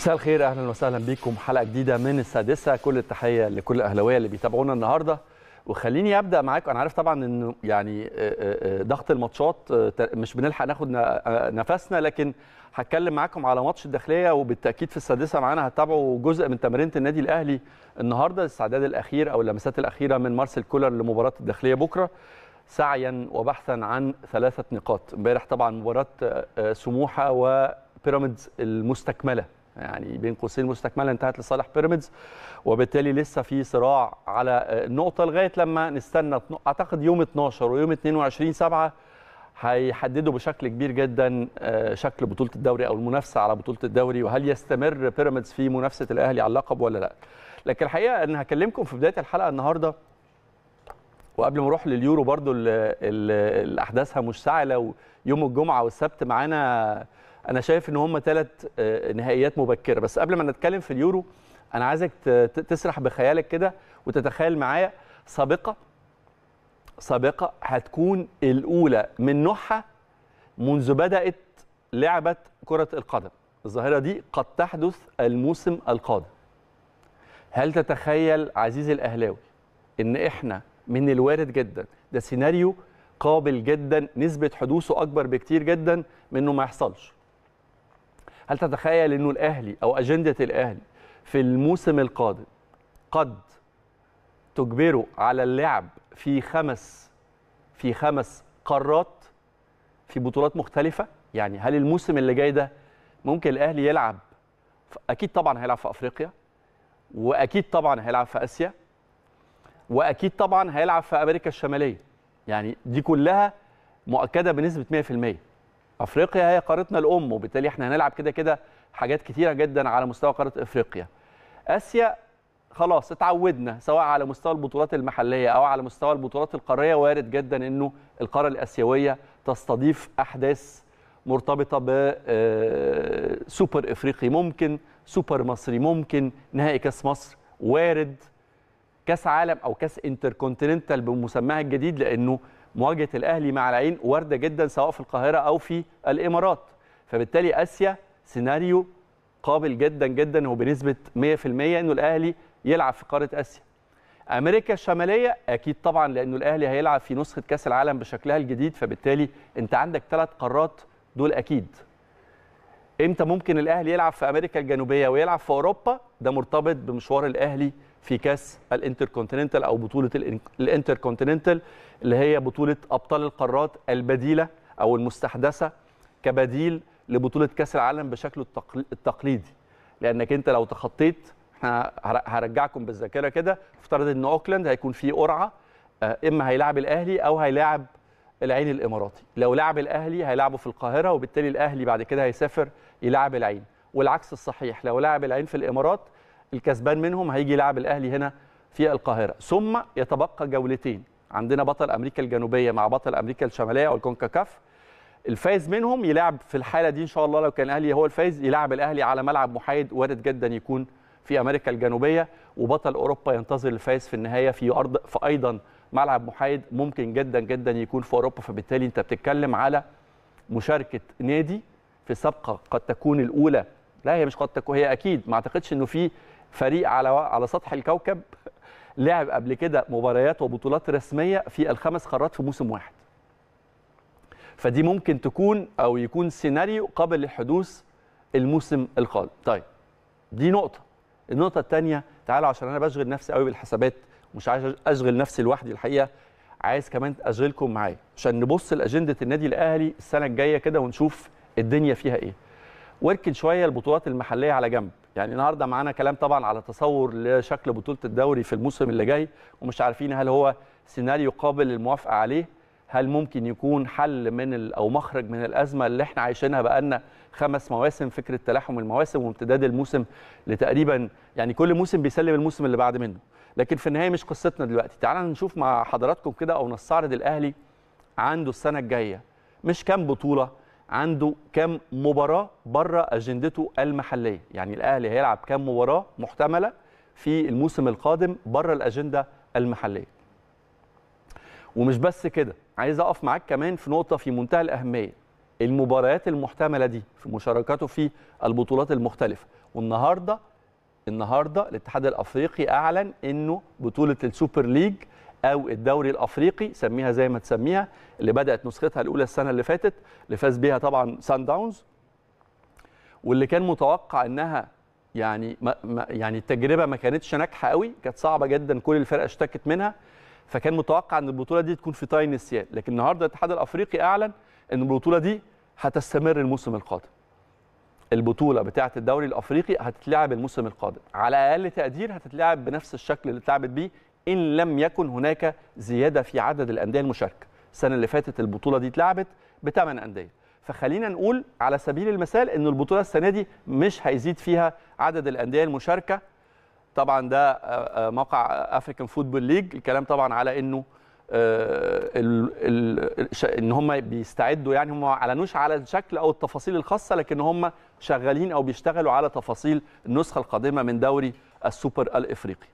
مساء الخير اهلا وسهلا بكم حلقه جديده من السادسه كل التحيه لكل الاهلاويه اللي بيتابعونا النهارده وخليني ابدا معاكم انا عارف طبعا انه يعني ضغط الماتشات مش بنلحق ناخد نفسنا لكن هتكلم معاكم على ماتش الداخليه وبالتاكيد في السادسه معانا هتتابعوا جزء من تمرينه النادي الاهلي النهارده الاستعداد الاخير او اللمسات الاخيره من مارسيل كولر لمباراه الداخليه بكره سعيا وبحثا عن ثلاثه نقاط امبارح طبعا مباراه سموحه وبيراميدز المستكمله يعني بين قوسين مستكمله انتهت لصالح بيراميدز وبالتالي لسه في صراع على النقطه لغايه لما نستنى اعتقد يوم 12 ويوم 22 7 هيحددوا بشكل كبير جدا شكل بطوله الدوري او المنافسه على بطوله الدوري وهل يستمر بيراميدز في منافسه الاهلي على اللقب ولا لا لكن الحقيقه ان هكلمكم في بدايه الحلقه النهارده وقبل ما اروح لليورو برضو اللي احداثها مشتعله ويوم الجمعه والسبت معانا انا شايف ان هم ثلاث نهائيات مبكره بس قبل ما نتكلم في اليورو انا عايزك تسرح بخيالك كده وتتخيل معايا سابقه سابقه هتكون الاولى من نوعها منذ بدات لعبه كره القدم الظاهره دي قد تحدث الموسم القادم هل تتخيل عزيزي الاهلاوي ان احنا من الوارد جدا ده سيناريو قابل جدا نسبه حدوثه اكبر بكتير جدا من انه ما يحصلش هل تتخيل انه الاهلي او اجنده الاهلي في الموسم القادم قد تجبره على اللعب في خمس في خمس قارات في بطولات مختلفه يعني هل الموسم اللي جاي ده ممكن الاهلي يلعب اكيد طبعا هيلعب في افريقيا واكيد طبعا هيلعب في اسيا واكيد طبعا هيلعب في امريكا الشماليه يعني دي كلها مؤكده بنسبه 100% افريقيا هي قارتنا الام وبالتالي احنا هنلعب كده كده حاجات كتيره جدا على مستوى قاره افريقيا اسيا خلاص اتعودنا سواء على مستوى البطولات المحليه او على مستوى البطولات القاريه وارد جدا انه القاره الاسيويه تستضيف احداث مرتبطه ب سوبر افريقي ممكن سوبر مصري ممكن نهائي كاس مصر وارد كاس عالم او كاس انتركونتيننتال بمسماها الجديد لانه مواجهه الاهلي مع العين وارده جدا سواء في القاهره او في الامارات فبالتالي اسيا سيناريو قابل جدا جدا وبنسبه 100% انه الاهلي يلعب في قاره اسيا امريكا الشماليه اكيد طبعا لانه الاهلي هيلعب في نسخه كاس العالم بشكلها الجديد فبالتالي انت عندك ثلاث قارات دول اكيد امتى ممكن الاهلي يلعب في امريكا الجنوبيه ويلعب في اوروبا ده مرتبط بمشوار الاهلي في كاس الانتركونتيننتال او بطوله الانتركونتيننتال اللي هي بطوله ابطال القارات البديله او المستحدثه كبديل لبطوله كاس العالم بشكله التقليدي لانك انت لو تخطيت احنا هرجعكم بالذاكره كده افترض ان اوكلاند هيكون فيه قرعه اما هيلاعب الاهلي او هيلاعب العين الاماراتي لو لعب الاهلي هيلعبه في القاهره وبالتالي الاهلي بعد كده هيسافر يلعب العين والعكس الصحيح لو لعب العين في الامارات الكسبان منهم هيجي يلعب الاهلي هنا في القاهره ثم يتبقى جولتين عندنا بطل امريكا الجنوبيه مع بطل امريكا الشماليه او الكونكاكاف الفايز منهم يلعب في الحاله دي ان شاء الله لو كان الاهلي هو الفايز يلعب الاهلي على ملعب محايد وارد جدا يكون في امريكا الجنوبيه وبطل اوروبا ينتظر الفايز في النهايه في ارض في ايضا ملعب محايد ممكن جدا جدا يكون في اوروبا فبالتالي انت بتتكلم على مشاركه نادي في سابقه قد تكون الاولى لا هي مش قد تكون هي اكيد ما اعتقدش انه في فريق على على سطح الكوكب لعب قبل كده مباريات وبطولات رسميه في الخمس قارات في موسم واحد. فدي ممكن تكون او يكون سيناريو قابل للحدوث الموسم القادم. طيب دي نقطه. النقطه الثانيه تعالوا عشان انا بشغل نفسي قوي بالحسابات ومش عايز اشغل نفسي لوحدي الحقيقه عايز كمان اشغلكم معايا عشان نبص لاجنده النادي الاهلي السنه الجايه كده ونشوف الدنيا فيها ايه. واركن شويه البطولات المحليه على جنب يعني النهارده معانا كلام طبعا على تصور لشكل بطوله الدوري في الموسم اللي جاي ومش عارفين هل هو سيناريو قابل للموافقه عليه هل ممكن يكون حل من او مخرج من الازمه اللي احنا عايشينها بقالنا خمس مواسم فكره تلاحم المواسم وامتداد الموسم لتقريبا يعني كل موسم بيسلم الموسم اللي بعد منه لكن في النهايه مش قصتنا دلوقتي تعالوا نشوف مع حضراتكم كده او نستعرض الاهلي عنده السنه الجايه مش كام بطوله عنده كام مباراه بره اجندته المحليه يعني الاهلي هيلعب كام مباراه محتمله في الموسم القادم بره الاجنده المحليه ومش بس كده عايز اقف معاك كمان في نقطه في منتهى الاهميه المباريات المحتمله دي في مشاركته في البطولات المختلفه والنهارده النهارده الاتحاد الافريقي اعلن انه بطوله السوبر ليج او الدوري الافريقي سميها زي ما تسميها اللي بدات نسختها الاولى السنه اللي فاتت اللي فاز بيها طبعا سان داونز واللي كان متوقع انها يعني ما ما يعني التجربه ما كانتش ناجحه قوي كانت صعبه جدا كل الفرق اشتكت منها فكان متوقع ان البطوله دي تكون في طي النسيان لكن النهارده الاتحاد الافريقي اعلن ان البطوله دي هتستمر الموسم القادم البطوله بتاعه الدوري الافريقي هتتلعب الموسم القادم على اقل تقدير هتتلعب بنفس الشكل اللي اتلعبت بيه ان لم يكن هناك زياده في عدد الانديه المشاركه السنه اللي فاتت البطوله دي اتلعبت بثمان انديه فخلينا نقول على سبيل المثال ان البطوله السنه دي مش هيزيد فيها عدد الانديه المشاركه طبعا ده موقع افريكان فوتبول ليج الكلام طبعا على انه ال ال ان هم بيستعدوا يعني هم ما اعلنوش على الشكل او التفاصيل الخاصه لكن هم شغالين او بيشتغلوا على تفاصيل النسخه القادمه من دوري السوبر الافريقي.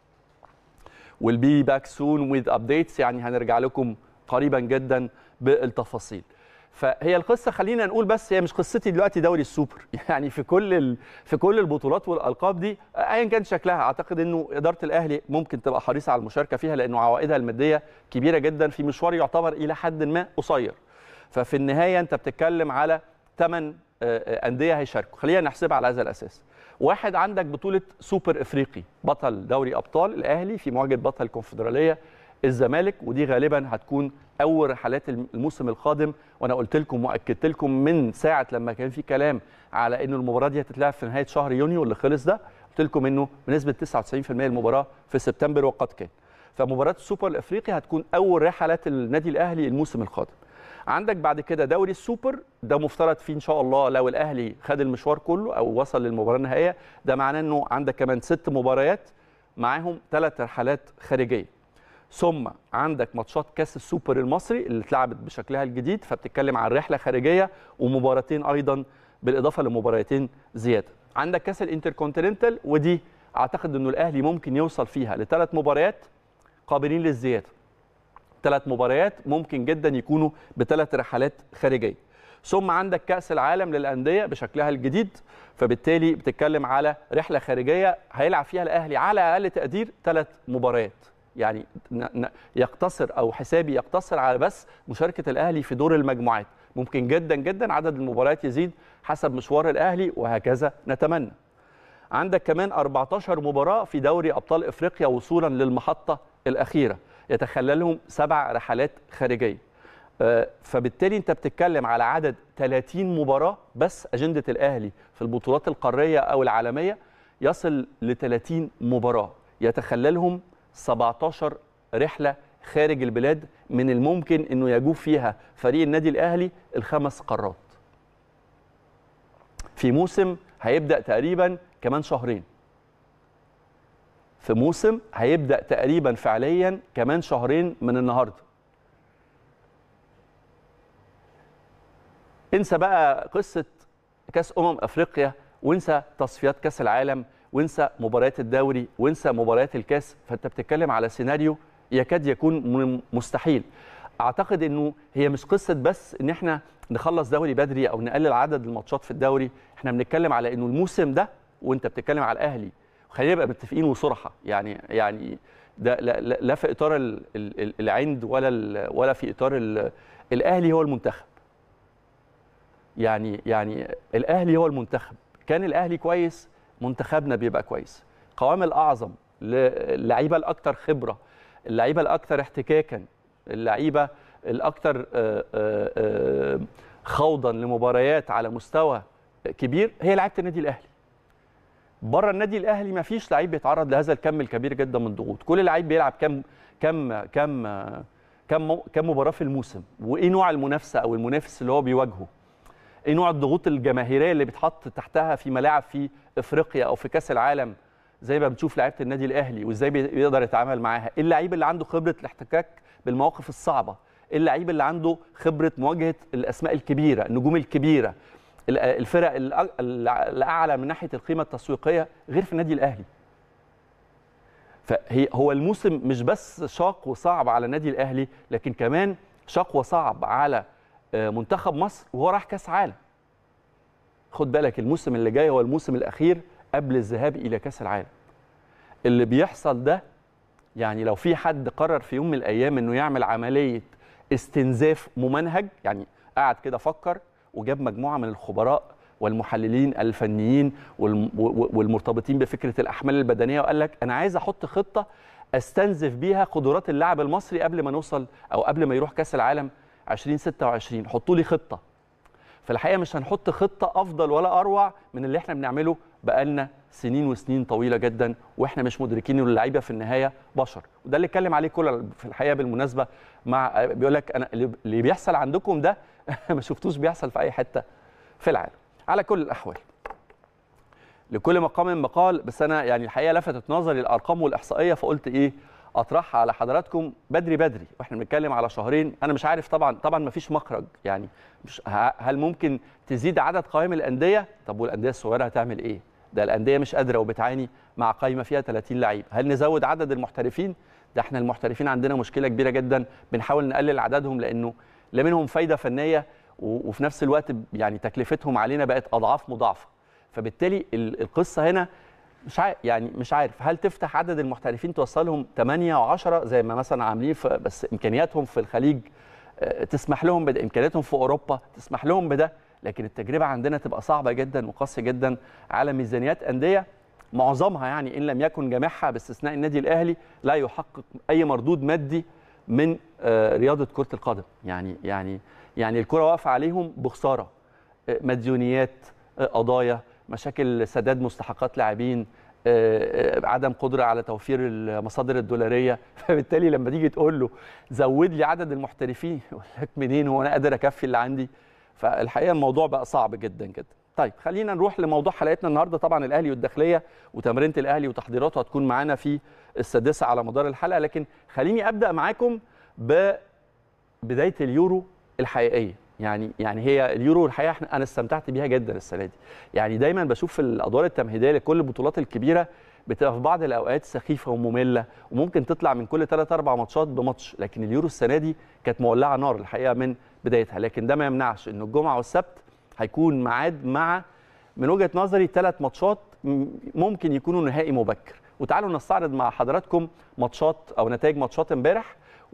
We'll be back soon with updates يعني هنرجع لكم قريبا جدا بالتفاصيل. فهي القصه خلينا نقول بس هي مش قصتي دلوقتي دوري السوبر يعني في كل ال... في كل البطولات والالقاب دي ايا كان شكلها اعتقد انه اداره الاهلي ممكن تبقى حريصه على المشاركه فيها لانه عوائدها الماديه كبيره جدا في مشوار يعتبر الى حد ما قصير ففي النهايه انت بتتكلم على ثمان انديه هيشاركوا خلينا نحسبها على هذا الاساس واحد عندك بطوله سوبر افريقي بطل دوري ابطال الاهلي في مواجهه بطل الكونفدراليه الزمالك ودي غالبا هتكون اول رحلات الموسم القادم وانا قلت لكم واكدت لكم من ساعه لما كان في كلام على انه المباراه دي هتتلعب في نهايه شهر يونيو اللي خلص ده قلت لكم انه بنسبه 99% المباراه في سبتمبر وقد كان فمباراه السوبر الافريقي هتكون اول رحلات النادي الاهلي الموسم القادم عندك بعد كده دوري السوبر ده مفترض فيه ان شاء الله لو الاهلي خد المشوار كله او وصل للمباراه النهائيه ده معناه انه عندك كمان ست مباريات معاهم ثلاث رحلات خارجيه ثم عندك ماتشات كاس السوبر المصري اللي اتلعبت بشكلها الجديد فبتتكلم عن رحله خارجيه ومباراتين ايضا بالاضافه لمباراتين زياده عندك كاس الانتركونتيننتال ودي اعتقد انه الاهلي ممكن يوصل فيها لثلاث مباريات قابلين للزياده ثلاث مباريات ممكن جدا يكونوا بثلاث رحلات خارجيه ثم عندك كاس العالم للانديه بشكلها الجديد فبالتالي بتتكلم على رحله خارجيه هيلعب فيها الاهلي على اقل تقدير ثلاث مباريات يعني يقتصر او حسابي يقتصر على بس مشاركه الاهلي في دور المجموعات ممكن جدا جدا عدد المباريات يزيد حسب مشوار الاهلي وهكذا نتمنى عندك كمان 14 مباراه في دوري ابطال افريقيا وصولا للمحطه الاخيره يتخللهم سبع رحلات خارجيه فبالتالي انت بتتكلم على عدد 30 مباراه بس اجنده الاهلي في البطولات القاريه او العالميه يصل ل 30 مباراه يتخللهم 17 رحله خارج البلاد من الممكن انه يجوب فيها فريق النادي الاهلي الخمس قارات. في موسم هيبدا تقريبا كمان شهرين. في موسم هيبدا تقريبا فعليا كمان شهرين من النهارده. انسى بقى قصه كاس امم افريقيا وانسى تصفيات كاس العالم وانسى مباريات الدوري وانسى مباريات الكاس فانت بتتكلم على سيناريو يكاد يكون مستحيل اعتقد انه هي مش قصه بس ان احنا نخلص دوري بدري او نقلل عدد الماتشات في الدوري احنا بنتكلم على انه الموسم ده وانت بتتكلم على الاهلي خلينا نبقى متفقين وصراحه يعني يعني ده لا, لا, لا في اطار ال ال العند ولا ال ولا في اطار ال الاهلي هو المنتخب يعني يعني الاهلي هو المنتخب كان الاهلي كويس منتخبنا بيبقى كويس قوام الاعظم اللعيبه الاكثر خبره اللعيبه الاكثر احتكاكا اللعيبه الاكثر خوضا لمباريات على مستوى كبير هي لعيبه النادي الاهلي بره النادي الاهلي ما فيش لعيب بيتعرض لهذا الكم الكبير جدا من الضغوط كل لعيب بيلعب كم كم كم كم كم مباراه في الموسم وايه نوع المنافسه او المنافس اللي هو بيواجهه ايه نوع الضغوط الجماهيريه اللي بيتحط تحتها في ملاعب في افريقيا او في كاس العالم زي ما بنشوف لعيبه النادي الاهلي وازاي بيقدر يتعامل معاها ايه اللعيب اللي عنده خبره الاحتكاك بالمواقف الصعبه ايه اللعيب اللي عنده خبره مواجهه الاسماء الكبيره النجوم الكبيره الفرق الاعلى من ناحيه القيمه التسويقيه غير في النادي الاهلي فهي هو الموسم مش بس شاق وصعب على النادي الاهلي لكن كمان شاق وصعب على آه، منتخب مصر وهو راح كاس عالم خد بالك الموسم اللي جاي هو الموسم الاخير قبل الذهاب الى كاس العالم اللي بيحصل ده يعني لو في حد قرر في يوم من الايام انه يعمل عمليه استنزاف ممنهج يعني قعد كده فكر وجاب مجموعه من الخبراء والمحللين الفنيين والم- و- والمرتبطين بفكره الاحمال البدنيه وقال لك انا عايز احط خطه استنزف بيها قدرات اللاعب المصري قبل ما نوصل او قبل ما يروح كاس العالم 2026 حطوا لي خطه في الحقيقه مش هنحط خطه افضل ولا اروع من اللي احنا بنعمله بقالنا سنين وسنين طويله جدا واحنا مش مدركين ان اللعيبه في النهايه بشر وده اللي اتكلم عليه كولر في الحقيقه بالمناسبه مع بيقول لك انا اللي اللي بيحصل عندكم ده ما شفتوش بيحصل في اي حته في العالم على كل الاحوال لكل مقام مقال بس انا يعني الحقيقه لفتت نظري الارقام والاحصائيه فقلت ايه اطرحها على حضراتكم بدري بدري واحنا بنتكلم على شهرين انا مش عارف طبعا طبعا ما فيش مخرج يعني مش ه- هل ممكن تزيد عدد قوائم الانديه طب والانديه الصغيره هتعمل ايه ده الانديه مش قادره وبتعاني مع قائمه فيها 30 لعيب هل نزود عدد المحترفين ده احنا المحترفين عندنا مشكله كبيره جدا بنحاول نقلل عددهم لانه لا منهم فايده فنيه و- وفي نفس الوقت يعني تكلفتهم علينا بقت اضعاف مضاعفه فبالتالي ال- القصه هنا مش عارف يعني مش عارف هل تفتح عدد المحترفين توصلهم 8 و10 زي ما مثلا عاملين في بس امكانياتهم في الخليج آه، تسمح لهم بده امكانياتهم في اوروبا تسمح لهم بده لكن التجربه عندنا تبقى صعبه جدا وقاسيه جدا على ميزانيات انديه معظمها يعني ان لم يكن جامعها باستثناء النادي الاهلي لا يحقق اي مردود مادي من آه، رياضه كره القدم يعني يعني يعني الكره واقفه عليهم بخساره آه، مديونيات آه، قضايا مشاكل سداد مستحقات لاعبين آه، آه، عدم قدره على توفير المصادر الدولاريه فبالتالي لما تيجي تقول له زود لي عدد المحترفين يقول لك منين هو انا قادر اكفي اللي عندي فالحقيقه الموضوع بقى صعب جدا جدا طيب خلينا نروح لموضوع حلقتنا النهارده طبعا الاهلي والداخليه وتمرينه الاهلي وتحضيراته هتكون معانا في السادسه على مدار الحلقه لكن خليني ابدا معاكم ببدايه اليورو الحقيقيه يعني يعني هي اليورو الحقيقه احنا انا استمتعت بيها جدا السنه دي يعني دايما بشوف في الادوار التمهيديه لكل البطولات الكبيره بتبقى في بعض الاوقات سخيفه وممله وممكن تطلع من كل 3 4 ماتشات بماتش لكن اليورو السنه دي كانت مولعه نار الحقيقه من بدايتها لكن ده ما يمنعش ان الجمعه والسبت هيكون ميعاد مع من وجهه نظري ثلاث ماتشات م- ممكن يكونوا نهائي مبكر وتعالوا نستعرض مع حضراتكم ماتشات او نتائج ماتشات امبارح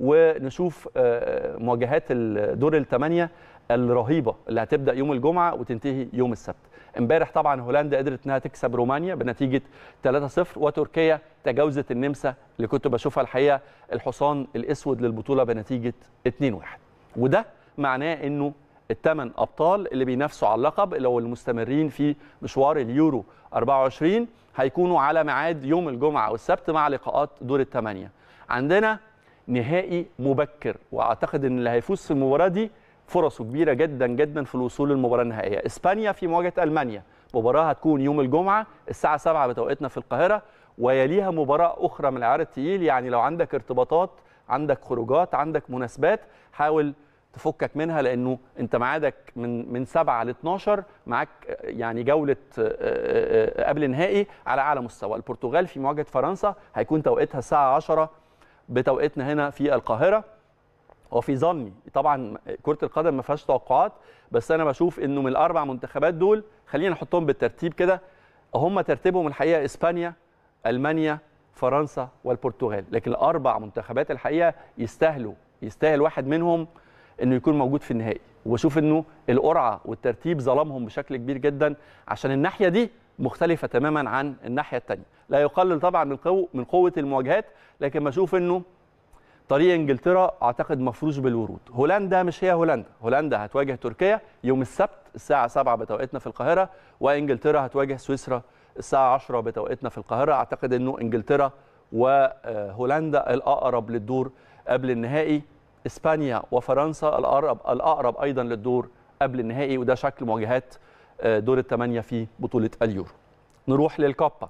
ونشوف آه، مواجهات الدور الثمانيه الرهيبه اللي هتبدا يوم الجمعه وتنتهي يوم السبت امبارح طبعا هولندا قدرت انها تكسب رومانيا بنتيجه 3-0 وتركيا تجاوزت النمسا اللي كنت بشوفها الحقيقه الحصان الاسود للبطوله بنتيجه 2-1 وده معناه انه الثمان ابطال اللي بينافسوا على اللقب اللي هو المستمرين في مشوار اليورو 24 هيكونوا على ميعاد يوم الجمعه والسبت مع لقاءات دور الثمانيه عندنا نهائي مبكر واعتقد ان اللي هيفوز في المباراه دي فرصه كبيره جدا جدا في الوصول للمباراه النهائيه اسبانيا في مواجهه المانيا مباراه هتكون يوم الجمعه الساعه 7 بتوقيتنا في القاهره ويليها مباراه اخرى من العيار التقيل يعني لو عندك ارتباطات عندك خروجات عندك مناسبات حاول تفكك منها لانه انت ميعادك من من 7 ل 12 معاك يعني جوله آه، آه، قبل نهائي على اعلى مستوى البرتغال في مواجهه فرنسا هيكون توقيتها الساعه 10 بتوقيتنا هنا في القاهره وفي ظني طبعا كره القدم ما فيهاش توقعات بس انا بشوف انه من الاربع منتخبات دول خلينا نحطهم بالترتيب كده هم ترتيبهم الحقيقه اسبانيا المانيا فرنسا والبرتغال لكن الاربع منتخبات الحقيقه يستاهلوا يستاهل واحد منهم انه يكون موجود في النهائي وبشوف انه القرعه والترتيب ظلمهم بشكل كبير جدا عشان الناحيه دي مختلفه تماما عن الناحيه الثانيه لا يقلل طبعا من قوه من قوه المواجهات لكن بشوف انه طريق انجلترا اعتقد مفروش بالورود هولندا مش هي هولندا هولندا هتواجه تركيا يوم السبت الساعه 7 بتوقيتنا في القاهره وانجلترا هتواجه سويسرا الساعه 10 بتوقيتنا في القاهره اعتقد انه انجلترا وهولندا الاقرب للدور قبل النهائي اسبانيا وفرنسا الاقرب الاقرب ايضا للدور قبل النهائي وده شكل مواجهات آه، دور الثمانيه في بطوله اليورو نروح للكوبا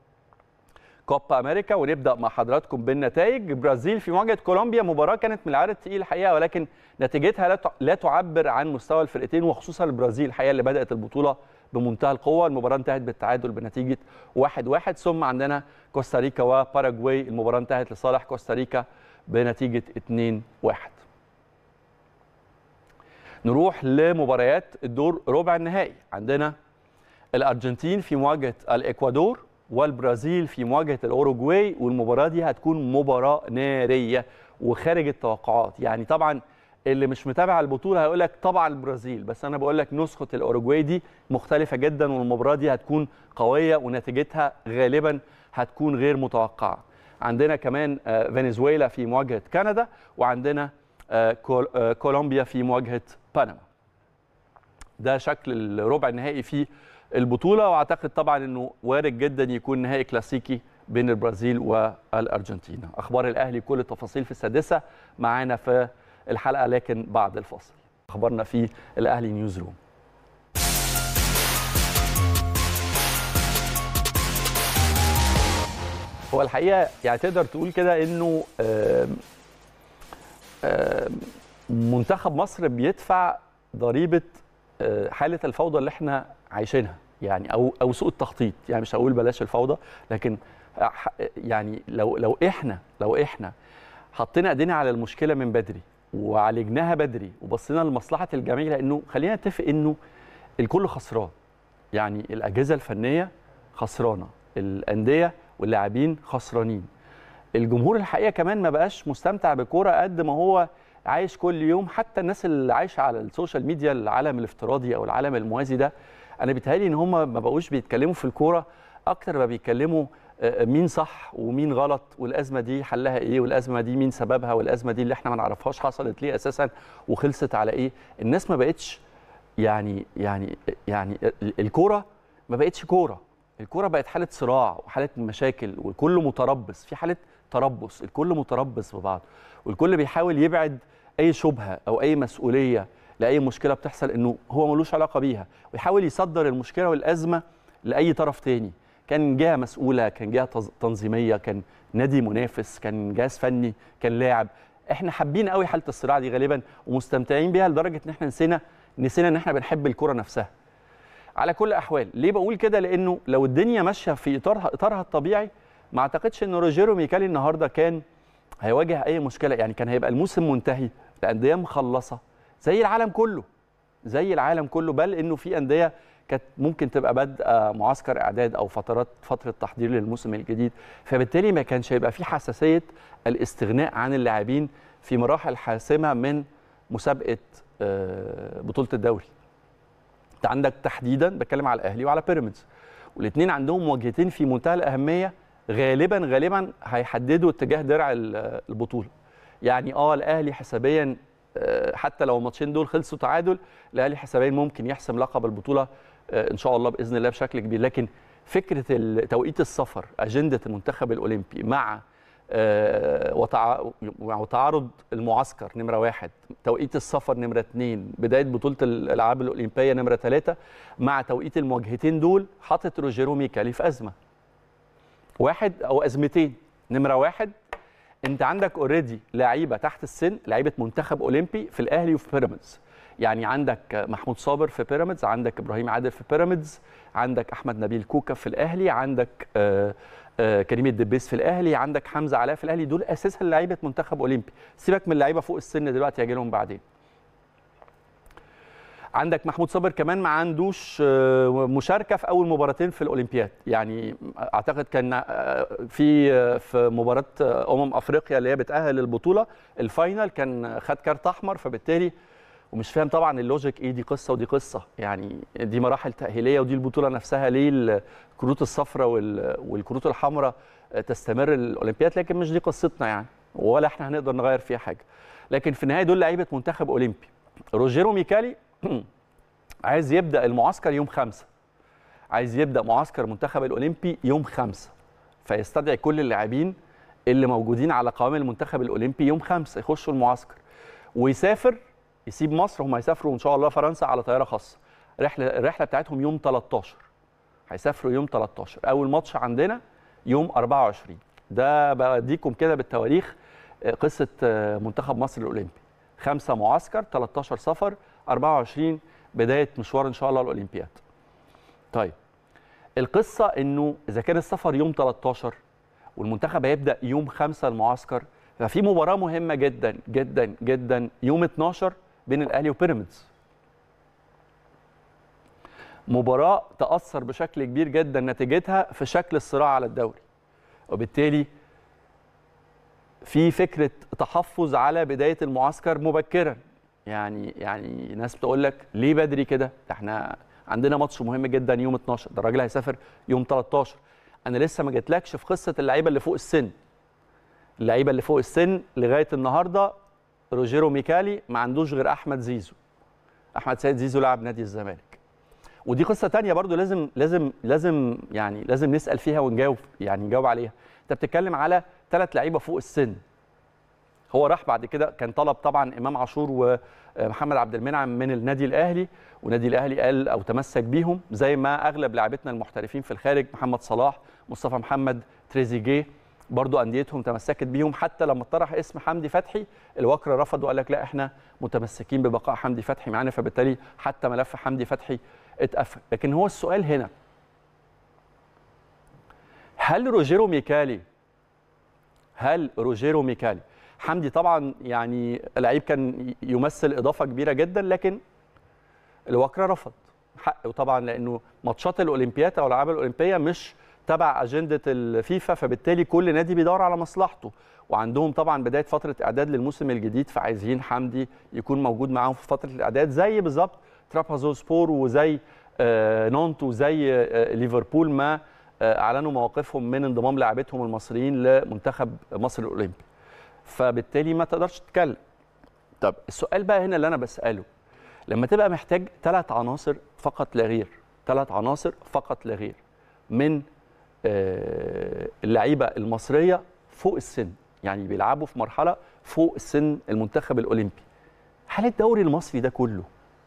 كوبا امريكا ونبدا مع حضراتكم بالنتائج البرازيل في مواجهه كولومبيا مباراه كانت من العيار الثقيل الحقيقه ولكن نتيجتها لا تع- لا تعبر عن مستوى الفرقتين وخصوصا البرازيل الحقيقه اللي بدات البطوله بمنتهى القوه المباراه انتهت بالتعادل بنتيجه 1-1 ثم عندنا كوستاريكا وباراجواي المباراه انتهت لصالح كوستاريكا بنتيجه 2-1 نروح لمباريات الدور ربع النهائي عندنا الارجنتين في مواجهه الاكوادور والبرازيل في مواجهه الاوروجواي والمباراه دي هتكون مباراه ناريه وخارج التوقعات يعني طبعا اللي مش متابع البطوله هيقول لك طبعا البرازيل بس انا بقول لك نسخه الاوروجواي دي مختلفه جدا والمباراه دي هتكون قويه ونتيجتها غالبا هتكون غير متوقعه عندنا كمان فنزويلا في مواجهه كندا وعندنا كولومبيا في مواجهه بنما ده شكل الربع النهائي في البطوله واعتقد طبعا انه وارد جدا يكون نهائي كلاسيكي بين البرازيل والارجنتين اخبار الاهلي كل التفاصيل في السادسه معانا في الحلقه لكن بعد الفاصل اخبارنا في الاهلي نيوز روم هو الحقيقه يعني تقدر تقول كده انه آم آم منتخب مصر بيدفع ضريبه حاله الفوضى اللي احنا عايشينها يعني او او سوء التخطيط يعني مش هقول بلاش الفوضى لكن يعني لو لو احنا لو احنا حطينا ايدينا على المشكله من بدري وعالجناها بدري وبصينا لمصلحه الجميع لانه خلينا نتفق انه الكل خسران يعني الاجهزه الفنيه خسرانه الانديه واللاعبين خسرانين الجمهور الحقيقه كمان ما بقاش مستمتع بكوره قد ما هو عايش كل يوم حتى الناس اللي عايشه على السوشيال ميديا العالم الافتراضي او العالم الموازي ده انا بيتهيألي ان هم ما بقوش بيتكلموا في الكوره اكتر ما بيتكلموا مين صح ومين غلط والازمه دي حلها ايه والازمه دي مين سببها والازمه دي اللي احنا ما نعرفهاش حصلت ليه اساسا وخلصت على ايه الناس ما بقتش يعني يعني يعني الكوره ما بقتش كوره الكوره بقت حاله صراع وحاله مشاكل والكل متربص في حاله تربص الكل متربص ببعض والكل بيحاول يبعد اي شبهه او اي مسؤوليه لاي مشكله بتحصل انه هو ملوش علاقه بيها ويحاول يصدر المشكله والازمه لاي طرف تاني كان جهه مسؤوله كان جهه تنظيميه كان نادي منافس كان جهاز فني كان لاعب احنا حابين قوي حاله الصراع دي غالبا ومستمتعين بيها لدرجه ان احنا نسينا نسينا ان احنا بنحب الكره نفسها على كل الاحوال ليه بقول كده لانه لو الدنيا ماشيه في اطارها اطارها الطبيعي ما اعتقدش ان روجيرو ميكالي النهارده كان هيواجه اي مشكله يعني كان هيبقى الموسم منتهي الانديه مخلصه زي العالم كله زي العالم كله بل انه في انديه كانت ممكن تبقى بادئه معسكر اعداد او فترات فتره تحضير للموسم الجديد فبالتالي ما كانش هيبقى في حساسيه الاستغناء عن اللاعبين في مراحل حاسمه من مسابقه بطوله الدوري انت عندك تحديدا بتكلم على الاهلي وعلى بيراميدز والاثنين عندهم مواجهتين في منتهى الاهميه غالبا غالبا هيحددوا اتجاه درع البطوله يعني اه الاهلي حسابيا حتى لو الماتشين دول خلصوا تعادل الاهلي حسابيا ممكن يحسم لقب البطوله ان شاء الله باذن الله بشكل كبير لكن فكره توقيت السفر اجنده المنتخب الاولمبي مع وتعارض المعسكر نمره واحد توقيت السفر نمره اثنين بدايه بطوله الالعاب الاولمبيه نمره ثلاثه مع توقيت المواجهتين دول حاطط روجيرو ميكالي في ازمه واحد او ازمتين نمره واحد انت عندك اوريدي لعيبه تحت السن لعيبه منتخب اولمبي في الاهلي وفي بيراميدز يعني عندك محمود صابر في بيراميدز عندك ابراهيم عادل في بيراميدز عندك احمد نبيل كوكا في الاهلي عندك آآ آآ كريم الدبيس في الاهلي عندك حمزه علاء في الاهلي دول اساسا لعيبه منتخب اولمبي سيبك من اللعيبه فوق السن دلوقتي هاجي لهم بعدين عندك محمود صابر كمان ما عندوش مشاركه في اول مباراتين في الاولمبياد يعني اعتقد كان في في مباراه امم افريقيا اللي هي بتاهل البطوله الفاينل كان خد كارت احمر فبالتالي ومش فاهم طبعا اللوجيك ايه دي قصه ودي قصه يعني دي مراحل تاهيليه ودي البطوله نفسها ليه الكروت الصفراء والكروت الحمراء تستمر الاولمبياد لكن مش دي قصتنا يعني ولا احنا هنقدر نغير فيها حاجه لكن في النهايه دول لعيبه منتخب اولمبي روجيرو ميكالي عايز يبدا المعسكر يوم خمسة عايز يبدا معسكر المنتخب الاولمبي يوم خمسة فيستدعي كل اللاعبين اللي موجودين على قوام المنتخب الاولمبي يوم خمسة يخشوا المعسكر ويسافر يسيب مصر هم هيسافروا ان شاء الله فرنسا على طياره خاصه رحله الرحله بتاعتهم يوم 13 هيسافروا يوم 13 اول ماتش عندنا يوم 24 ده بديكم كده بالتواريخ قصه منتخب مصر الاولمبي خمسة معسكر 13 سفر 24 بدايه مشوار ان شاء الله الاولمبياد طيب القصه انه اذا كان السفر يوم 13 والمنتخب هيبدا يوم 5 المعسكر ففي مباراه مهمه جدا جدا جدا يوم 12 بين الاهلي وبيراميدز مباراه تاثر بشكل كبير جدا نتيجتها في شكل الصراع على الدوري وبالتالي في فكره تحفظ على بدايه المعسكر مبكرا يعني يعني ناس بتقول لك ليه بدري كده احنا عندنا ماتش مهم جدا يوم 12 ده الراجل هيسافر يوم 13 انا لسه ما جيتلكش في قصه اللعيبه اللي فوق السن اللعيبه اللي فوق السن لغايه النهارده روجيرو ميكالي ما عندوش غير احمد زيزو احمد سيد زيزو لاعب نادي الزمالك ودي قصه تانية برضو لازم لازم لازم يعني لازم نسال فيها ونجاوب يعني نجاوب عليها انت بتتكلم على ثلاث لعيبه فوق السن هو راح بعد كده كان طلب طبعا امام عاشور ومحمد عبد المنعم من النادي الاهلي والنادي الاهلي قال او تمسك بيهم زي ما اغلب لاعبتنا المحترفين في الخارج محمد صلاح مصطفى محمد تريزيجيه برضو انديتهم تمسكت بيهم حتى لما اطرح اسم حمدي فتحي الوكر رفض وقال لك لا احنا متمسكين ببقاء حمدي فتحي معانا فبالتالي حتى ملف حمدي فتحي اتقفل لكن هو السؤال هنا هل روجيرو ميكالي هل روجيرو ميكالي حمدي طبعا يعني لعيب كان يمثل اضافه كبيره جدا لكن الوكره رفض حقه طبعا لانه ماتشات الاولمبياد او الالعاب الاولمبيه مش تبع اجنده الفيفا فبالتالي كل نادي بيدور على مصلحته وعندهم طبعا بدايه فتره اعداد للموسم الجديد فعايزين حمدي يكون موجود معاهم في فتره الاعداد زي بالظبط ترابازوسبور وزي نونت وزي ليفربول ما اعلنوا مواقفهم من انضمام لاعبتهم المصريين لمنتخب مصر الاولمبي فبالتالي ما تقدرش تتكلم طب السؤال بقى هنا اللي انا بساله لما تبقى محتاج ثلاث عناصر فقط لا غير ثلاث عناصر فقط لا غير من اللعيبه المصريه فوق السن يعني بيلعبوا في مرحله فوق السن المنتخب الاولمبي هل الدوري المصري ده كله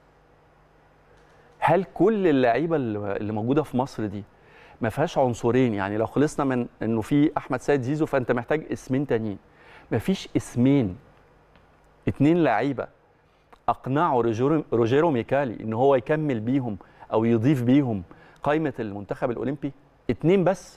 هل كل اللعيبه اللي موجوده في مصر دي ما فيهاش عنصرين يعني لو خلصنا من انه في احمد سيد زيزو فانت محتاج اسمين تانيين ما فيش اسمين اتنين لعيبه اقنعوا روجيرو, روجيرو ميكالي ان هو يكمل بيهم او يضيف بيهم قائمه المنتخب الاولمبي اتنين بس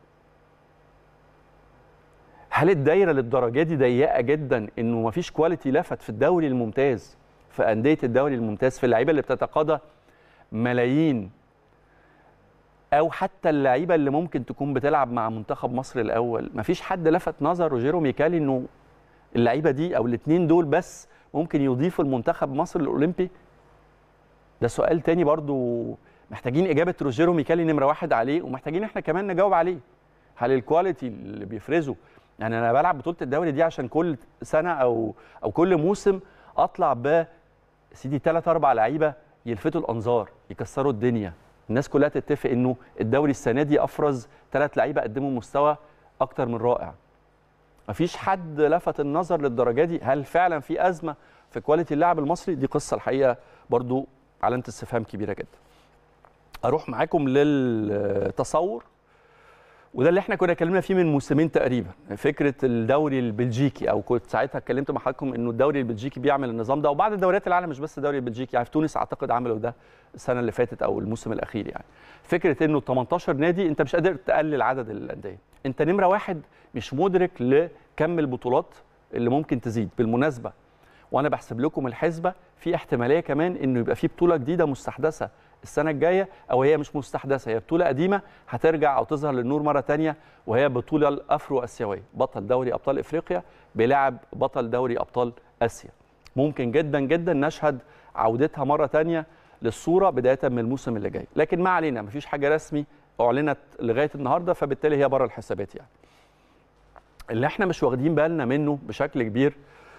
هل الدايره للدرجه دي ضيقه جدا انه ما فيش كواليتي لفت في الدوري الممتاز في انديه الدوري الممتاز في اللعيبه اللي بتتقاضى ملايين او حتى اللعيبه اللي ممكن تكون بتلعب مع منتخب مصر الاول ما فيش حد لفت نظر روجيرو ميكالي انه اللعيبه دي او الاثنين دول بس ممكن يضيفوا المنتخب مصر الاولمبي ده سؤال تاني برضو محتاجين اجابه روجيرو ميكالي نمره واحد عليه ومحتاجين احنا كمان نجاوب عليه هل الكواليتي اللي بيفرزه يعني انا بلعب بطوله الدوري دي عشان كل سنه او او كل موسم اطلع ب سيدي ثلاث اربع لعيبه يلفتوا الانظار يكسروا الدنيا الناس كلها تتفق انه الدوري السنه دي افرز ثلاث لعيبه قدموا مستوى اكتر من رائع مفيش حد لفت النظر للدرجه دي هل فعلا في ازمه في كواليتي اللاعب المصري دي قصه الحقيقه برضو علامه استفهام كبيره جدا اروح معاكم للتصور وده اللي احنا كنا اتكلمنا فيه من موسمين تقريبا فكره الدوري البلجيكي او كنت ساعتها اتكلمت مع حضراتكم انه الدوري البلجيكي بيعمل النظام ده وبعض دوريات العالم مش بس الدوري البلجيكي يعني في تونس اعتقد عملوا ده السنه اللي فاتت او الموسم الاخير يعني فكره انه 18 نادي انت مش قادر تقلل عدد الانديه انت نمره واحد مش مدرك لكم البطولات اللي ممكن تزيد بالمناسبه وانا بحسب لكم الحسبه في احتماليه كمان انه يبقى في بطوله جديده مستحدثه السنه الجايه او هي مش مستحدثه هي بطوله قديمه هترجع او تظهر للنور مره ثانيه وهي بطوله الافرو اسيويه بطل دوري ابطال افريقيا بيلعب بطل دوري ابطال اسيا ممكن جدا جدا نشهد عودتها مره ثانيه للصوره بدايه من الموسم اللي جاي لكن ما علينا مفيش حاجه رسمي اعلنت لغايه النهارده فبالتالي هي بره الحسابات يعني اللي احنا مش واخدين بالنا منه بشكل كبير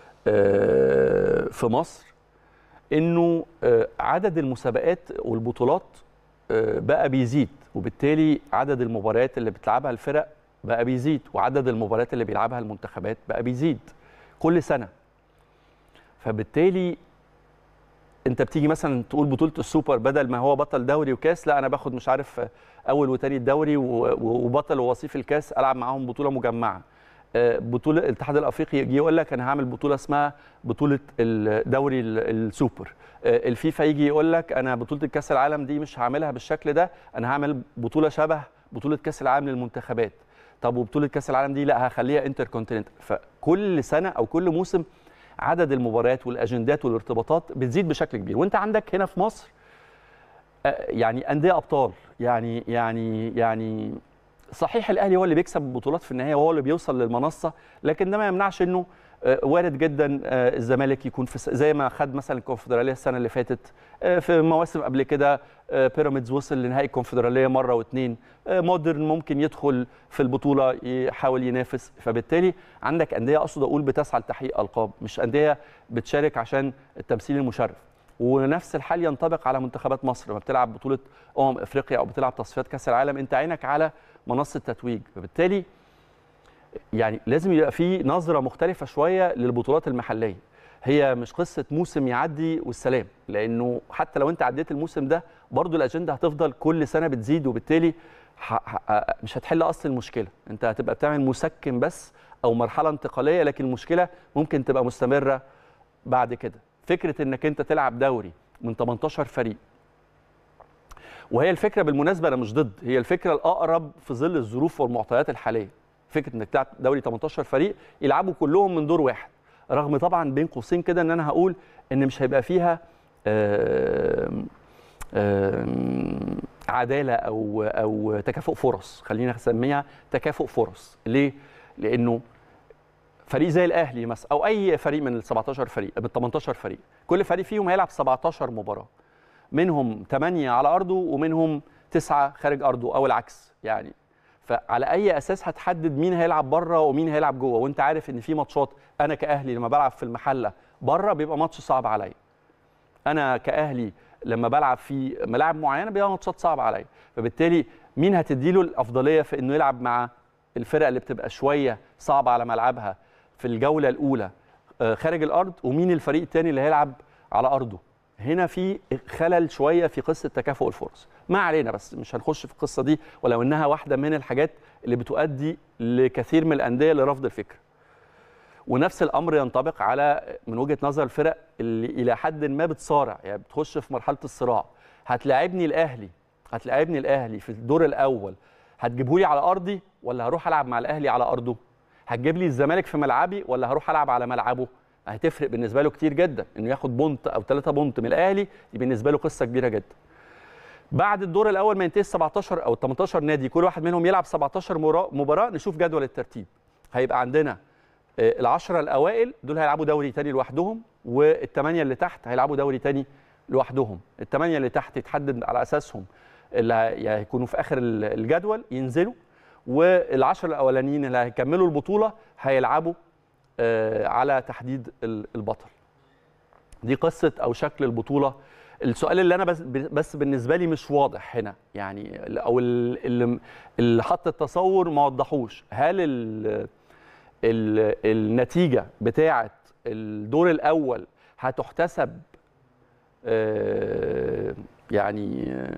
في مصر انه عدد المسابقات والبطولات بقى بيزيد وبالتالي عدد المباريات اللي بتلعبها الفرق بقى بيزيد وعدد المباريات اللي بيلعبها المنتخبات بقى بيزيد كل سنه فبالتالي انت بتيجي مثلا تقول بطوله السوبر بدل ما هو بطل دوري وكاس لا انا باخد مش عارف اول وتاني الدوري وبطل ووصيف الكاس العب معاهم بطوله مجمعه بطوله الاتحاد الافريقي يجي يقول لك انا هعمل بطوله اسمها بطوله الدوري السوبر الفيفا يجي يقول لك انا بطوله كاس العالم دي مش هعملها بالشكل ده انا هعمل بطوله شبه بطوله كاس العالم للمنتخبات طب وبطوله كاس العالم دي لا هخليها انتر كونتيننت فكل سنه او كل موسم عدد المباريات والاجندات والارتباطات بتزيد بشكل كبير وانت عندك هنا في مصر آه، يعني انديه ابطال يعني يعني يعني صحيح الاهلي هو اللي بيكسب البطولات في النهايه وهو اللي بيوصل للمنصه لكن ده ما يمنعش انه آه، وارد جدا آه، الزمالك يكون في س- زي ما خد مثلا الكونفدراليه السنه اللي فاتت آه، في مواسم قبل كده آه، بيراميدز وصل لنهائي الكونفدراليه مره واثنين آه، مودرن ممكن يدخل في البطوله يحاول ينافس فبالتالي عندك انديه اقصد اقول بتسعى لتحقيق القاب مش انديه بتشارك عشان التمثيل المشرف ونفس الحال ينطبق على منتخبات مصر لما بتلعب بطوله امم افريقيا او بتلعب تصفيات كاس العالم انت عينك على منصه تتويج فبالتالي يعني لازم يبقى في نظره مختلفه شويه للبطولات المحليه هي مش قصه موسم يعدي والسلام لانه حتى لو انت عديت الموسم ده برضو الاجنده هتفضل كل سنه بتزيد وبالتالي ح- ح- مش هتحل اصل المشكله انت هتبقى بتعمل مسكن بس او مرحله انتقاليه لكن المشكله ممكن تبقى مستمره بعد كده فكره انك انت تلعب دوري من 18 فريق وهي الفكره بالمناسبه انا مش ضد هي الفكره الاقرب في ظل الظروف والمعطيات الحاليه فكره انك تلعب دوري 18 فريق يلعبوا كلهم من دور واحد رغم طبعا بين قوسين كده ان انا هقول ان مش هيبقى فيها آم، آم، عداله او او تكافؤ فرص خلينا نسميها تكافؤ فرص ليه لانه فريق زي الاهلي مثلا او اي فريق من ال 17 فريق من 18 فريق كل فريق فيهم هيلعب 17 مباراه منهم 8 على ارضه ومنهم 9 خارج ارضه او العكس يعني فعلى اي اساس هتحدد مين هيلعب بره ومين هيلعب جوه وانت عارف ان في ماتشات انا كاهلي لما بلعب في المحله بره بيبقى ماتش صعب عليا انا كاهلي لما بلعب في ملاعب معينه بيبقى ماتشات صعبه عليا فبالتالي مين هتديله الافضليه في انه يلعب مع الفرق اللي بتبقى شويه صعبه على ملعبها في الجوله الاولى آه، خارج الارض ومين الفريق الثاني اللي هيلعب على ارضه هنا في خلل شويه في قصه تكافؤ الفرص ما علينا بس مش هنخش في القصه دي ولو انها واحده من الحاجات اللي بتؤدي لكثير من الانديه لرفض الفكره ونفس الامر ينطبق على من وجهه نظر الفرق اللي الى حد ما بتصارع يعني بتخش في مرحله الصراع هتلاعبني الاهلي هتلاعبني الاهلي في الدور الاول هتجيبهولي على ارضي ولا هروح العب مع الاهلي على ارضه هتجيب لي الزمالك في ملعبي ولا هروح العب على ملعبه هتفرق بالنسبه له كتير جدا انه ياخد بونت او ثلاثة بونت من الاهلي دي بالنسبه له قصه كبيره جدا بعد الدور الاول ما ينتهي 17 او 18 نادي كل واحد منهم يلعب 17 مرا- مباراه نشوف جدول الترتيب هيبقى عندنا آه، العشرة الأوائل دول هيلعبوا دوري تاني لوحدهم والثمانية اللي تحت هيلعبوا دوري تاني لوحدهم الثمانية اللي تحت يتحدد على أساسهم اللي هي- هيكونوا في آخر ال- الجدول ينزلوا والعشرة الأولانيين اللي هيكملوا البطولة هيلعبوا آه، على تحديد ال- البطل دي قصة أو شكل البطولة السؤال اللي أنا بس, بس بالنسبة لي مش واضح هنا يعني أو ال- اللي, اللي حط التصور ما وضحوش هل ال ال- النتيجه بتاعه الدور الاول هتحتسب آه، يعني آه،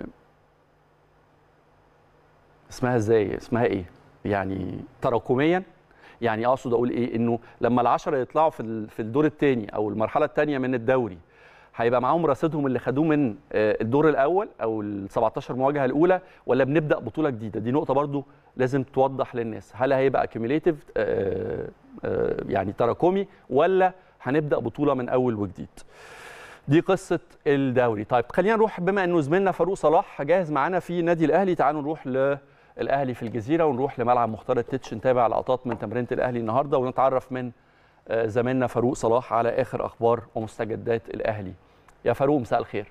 اسمها ازاي اسمها ايه يعني تراكميا يعني اقصد اقول ايه انه لما العشرة يطلعوا في ال- في الدور الثاني او المرحله الثانيه من الدوري هيبقى معاهم رصيدهم اللي خدوه من آه، الدور الاول او ال 17 مواجهه الاولى ولا بنبدا بطوله جديده دي نقطه برضو لازم توضح للناس هل هيبقى اكيميليتيف يعني تراكمي ولا هنبدا بطوله من اول وجديد دي قصه الدوري طيب خلينا نروح بما انه زميلنا فاروق صلاح جاهز معانا في نادي الاهلي تعالوا نروح للاهلي في الجزيره ونروح لملعب مختار التتش نتابع لقطات من تمرينه الاهلي النهارده ونتعرف من آه، زميلنا فاروق صلاح على اخر اخبار ومستجدات الاهلي يا فاروق مساء الخير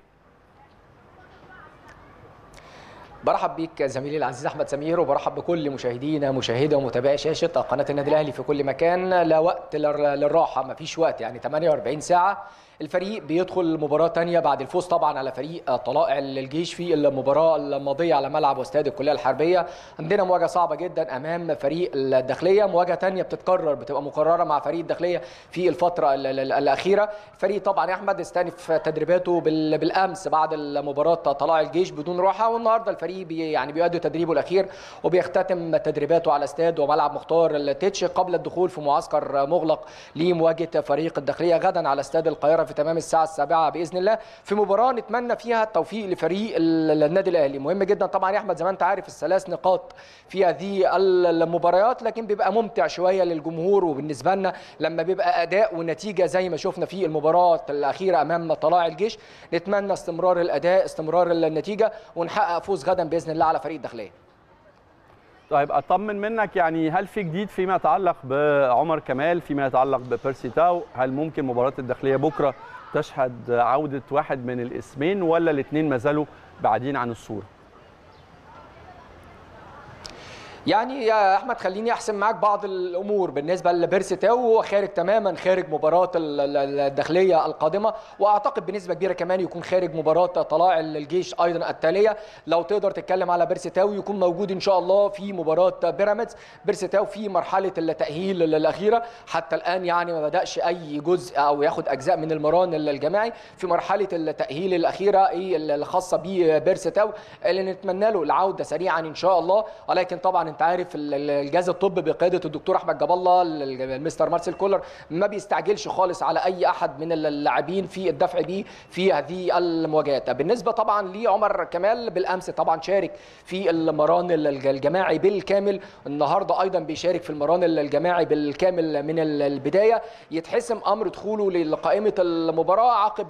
برحب بيك زميلي العزيز احمد سمير وبرحب بكل مشاهدينا مشاهدي ومتابعي شاشه قناه النادي الاهلي في كل مكان لا وقت للر- للراحه ما فيش وقت يعني 48 ساعه الفريق بيدخل مباراة تانية بعد الفوز طبعا على فريق طلائع الجيش في المباراة الماضية على ملعب واستاد الكلية الحربية عندنا مواجهة صعبة جدا أمام فريق الداخلية مواجهة تانية بتتكرر بتبقى مقررة مع فريق الداخلية في الفترة ال- ال- الأخيرة الفريق طبعا يا أحمد استأنف تدريباته بال- بالأمس بعد المباراة طلائع الجيش بدون راحة والنهاردة الفريق بي يعني بيؤدي تدريبه الأخير وبيختتم تدريباته على استاد وملعب مختار التتش قبل الدخول في معسكر مغلق لمواجهة فريق الداخلية غدا على استاد القاهرة في تمام الساعه السابعه باذن الله في مباراه نتمنى فيها التوفيق لفريق النادي الاهلي مهم جدا طبعا يا احمد زي ما انت عارف الثلاث نقاط في هذه المباريات لكن بيبقى ممتع شويه للجمهور وبالنسبه لنا لما بيبقى اداء ونتيجه زي ما شفنا في المباراه الاخيره امام طلائع الجيش نتمنى استمرار الاداء استمرار النتيجه ونحقق فوز غدا باذن الله على فريق الداخليه طيب اطمن منك يعني هل في جديد فيما يتعلق بعمر كمال فيما يتعلق ببيرسي تاو هل ممكن مباراه الداخليه بكره تشهد عوده واحد من الاسمين ولا الاثنين ما زالوا بعيدين عن الصوره يعني يا احمد خليني احسم معاك بعض الامور بالنسبه لبيرسي تاو هو خارج تماما خارج مباراه الداخليه القادمه واعتقد بنسبه كبيره كمان يكون خارج مباراه طلائع الجيش ايضا التاليه لو تقدر تتكلم على بيرسي تاو يكون موجود ان شاء الله في مباراه بيراميدز بيرسي تاو في مرحله التاهيل الاخيره حتى الان يعني ما بداش اي جزء او ياخد اجزاء من المران الجماعي في مرحله التاهيل الاخيره الخاصه ببيرسي تاو اللي نتمنى له العوده سريعا ان شاء الله ولكن طبعا انت عارف الجهاز الطبي بقياده الدكتور احمد جاب الله المستر مارسيل كولر ما بيستعجلش خالص على اي احد من اللاعبين في الدفع بيه في هذه المواجهات بالنسبه طبعا لعمر كمال بالامس طبعا شارك في المران الجماعي بالكامل النهارده ايضا بيشارك في المران الجماعي بالكامل من البدايه يتحسم امر دخوله لقائمه المباراه عقب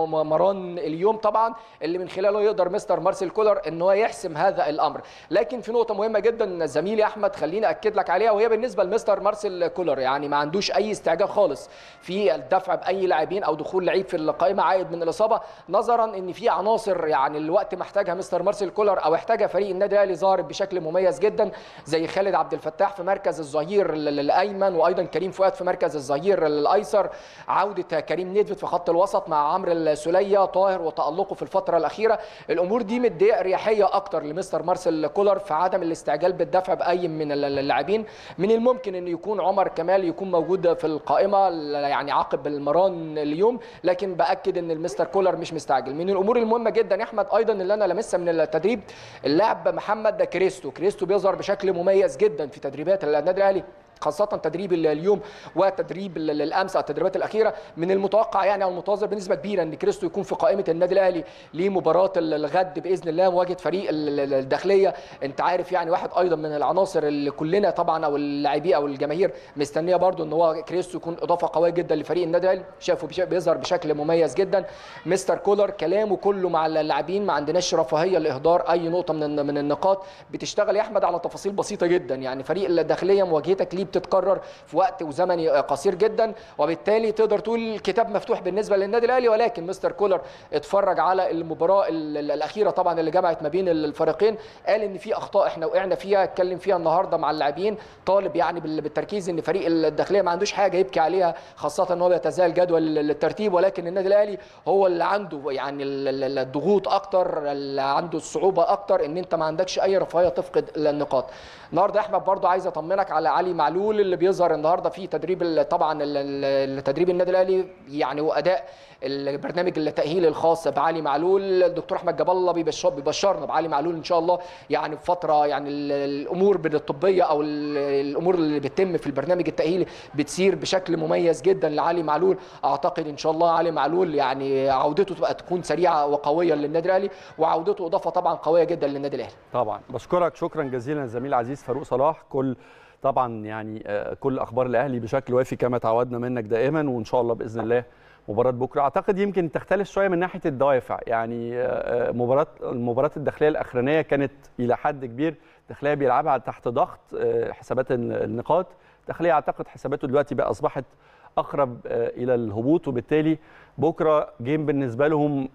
مران اليوم طبعا اللي من خلاله يقدر مستر مارسيل كولر ان هو يحسم هذا الامر لكن في نقطه مهمه جدا زميلي احمد خليني اكد لك عليها وهي بالنسبه لمستر مارسيل كولر يعني ما عندوش اي استعجال خالص في الدفع باي لاعبين او دخول لعيب في القائمه عائد من الاصابه نظرا ان في عناصر يعني الوقت محتاجها مستر مارسيل كولر او احتاجها فريق النادي الاهلي ظهرت بشكل مميز جدا زي خالد عبد الفتاح في مركز الظهير الايمن وايضا كريم فؤاد في مركز الظهير الايسر عوده كريم نيدفيد في خط الوسط مع عمرو السوليه طاهر وتالقه في الفتره الاخيره الامور دي مديه اريحيه اكتر لمستر مارسيل كولر في عدم الاستعجال بالدفع باي من اللاعبين من الممكن ان يكون عمر كمال يكون موجود في القائمه يعني عقب المران اليوم لكن باكد ان المستر كولر مش مستعجل من الامور المهمه جدا يا احمد ايضا اللي انا لمسها من التدريب اللاعب محمد كريستو كريستو بيظهر بشكل مميز جدا في تدريبات النادي الاهلي خاصة تدريب اليوم وتدريب الامس التدريبات الاخيره من المتوقع يعني او المنتظر بنسبه كبيره ان كريستو يكون في قائمه النادي الاهلي لمباراه الغد باذن الله مواجهه فريق الداخليه انت عارف يعني واحد ايضا من العناصر اللي كلنا طبعا او اللاعبين او الجماهير مستنيه برده ان هو كريستو يكون اضافه قويه جدا لفريق النادي الاهلي شافه بيظهر بشكل مميز جدا مستر كولر كلامه كله مع اللاعبين ما عندناش رفاهيه لاهدار اي نقطه من من النقاط بتشتغل يا احمد على تفاصيل بسيطه جدا يعني فريق الداخليه مواجهتك ليه بتتكرر في وقت وزمني قصير جدا وبالتالي تقدر تقول الكتاب مفتوح بالنسبه للنادي الاهلي ولكن مستر كولر اتفرج على المباراه الاخيره طبعا اللي جمعت ما بين الفريقين قال ان في اخطاء احنا وقعنا فيها اتكلم فيها النهارده مع اللاعبين طالب يعني بالتركيز ان فريق الداخليه ما عندوش حاجه يبكي عليها خاصه ان هو بيتزايل جدول الترتيب ولكن النادي الاهلي هو اللي عنده يعني الضغوط اكتر اللي عنده الصعوبه اكتر ان انت ما عندكش اي رفاهيه تفقد النقاط النهارده احمد برضو عايز اطمنك على علي معلول اللي بيظهر النهارده في تدريب طبعا التدريب النادي الاهلي يعني واداء البرنامج التاهيلي الخاص بعلي معلول الدكتور احمد جاب الله بيبشرنا بعلي معلول ان شاء الله يعني في فتره يعني الامور الطبيه او الامور اللي بتتم في البرنامج التاهيلي بتسير بشكل مميز جدا لعلي معلول اعتقد ان شاء الله علي معلول يعني عودته تبقى تكون سريعه وقويه للنادي الاهلي وعودته اضافه طبعا قويه جدا للنادي الاهلي طبعا بشكرك شكرا جزيلا الزميل العزيز فاروق صلاح كل طبعا يعني كل اخبار الاهلي بشكل وافي كما تعودنا منك دائما وان شاء الله باذن الله مباراه بكره اعتقد يمكن تختلف شويه من ناحيه الدوافع يعني مباراه المباراه الداخليه الاخرانيه كانت الى حد كبير الداخليه بيلعبها تحت ضغط حسابات النقاط الداخليه اعتقد حساباته دلوقتي بقى اصبحت اقرب الى الهبوط وبالتالي بكره جيم بالنسبه لهم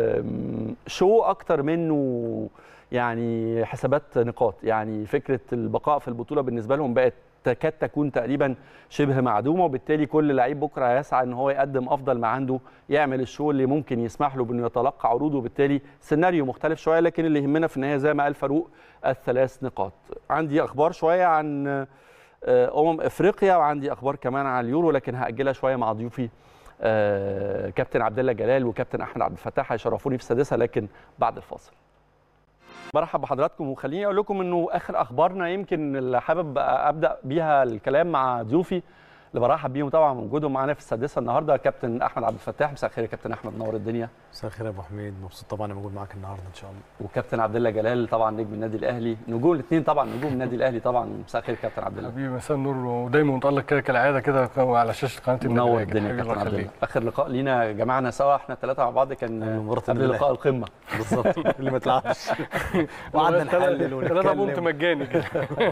شو اكتر منه يعني حسابات نقاط يعني فكره البقاء في البطوله بالنسبه لهم بقت تكاد تكون تقريبا شبه معدومه وبالتالي كل لعيب بكره هيسعى ان هو يقدم افضل ما عنده يعمل الشو اللي ممكن يسمح له بانه يتلقى عروضه وبالتالي سيناريو مختلف شويه لكن اللي يهمنا في النهايه زي ما قال فاروق الثلاث نقاط عندي اخبار شويه عن امم افريقيا وعندي اخبار كمان عن اليورو لكن هاجلها شويه مع ضيوفي كابتن عبد الله جلال وكابتن احمد عبد الفتاح هيشرفوني في السادسه لكن بعد الفاصل برحب بحضراتكم وخليني اقول لكم انه اخر اخبارنا يمكن اللي حابب ابدا بيها الكلام مع ضيوفي اللي برحب بيهم طبعا وجودهم معانا في السادسه النهارده كابتن احمد عبد الفتاح مساء الخير يا كابتن احمد نور الدنيا مساء الخير يا ابو حميد مبسوط طبعا انا موجود معاك النهارده ان شاء الله وكابتن عبد الله جلال طبعا نجم النادي الاهلي نجوم الاثنين طبعا نجوم النادي الاهلي طبعا مساء الخير كابتن عبد الله حبيبي مساء النور ودايما متالق كده كالعاده كده على شاشه قناه النادي منور الأهلي. الدنيا حبيبي كابتن الله عبد الله يخليك. اخر لقاء لينا جمعنا سوا احنا الثلاثه مع بعض كان أيوة، مباراة قبل النادي لقاء القمه بالظبط اللي ما تلعبش وقعدنا نحلل ثلاثة بونت ونتكلم مجاني كده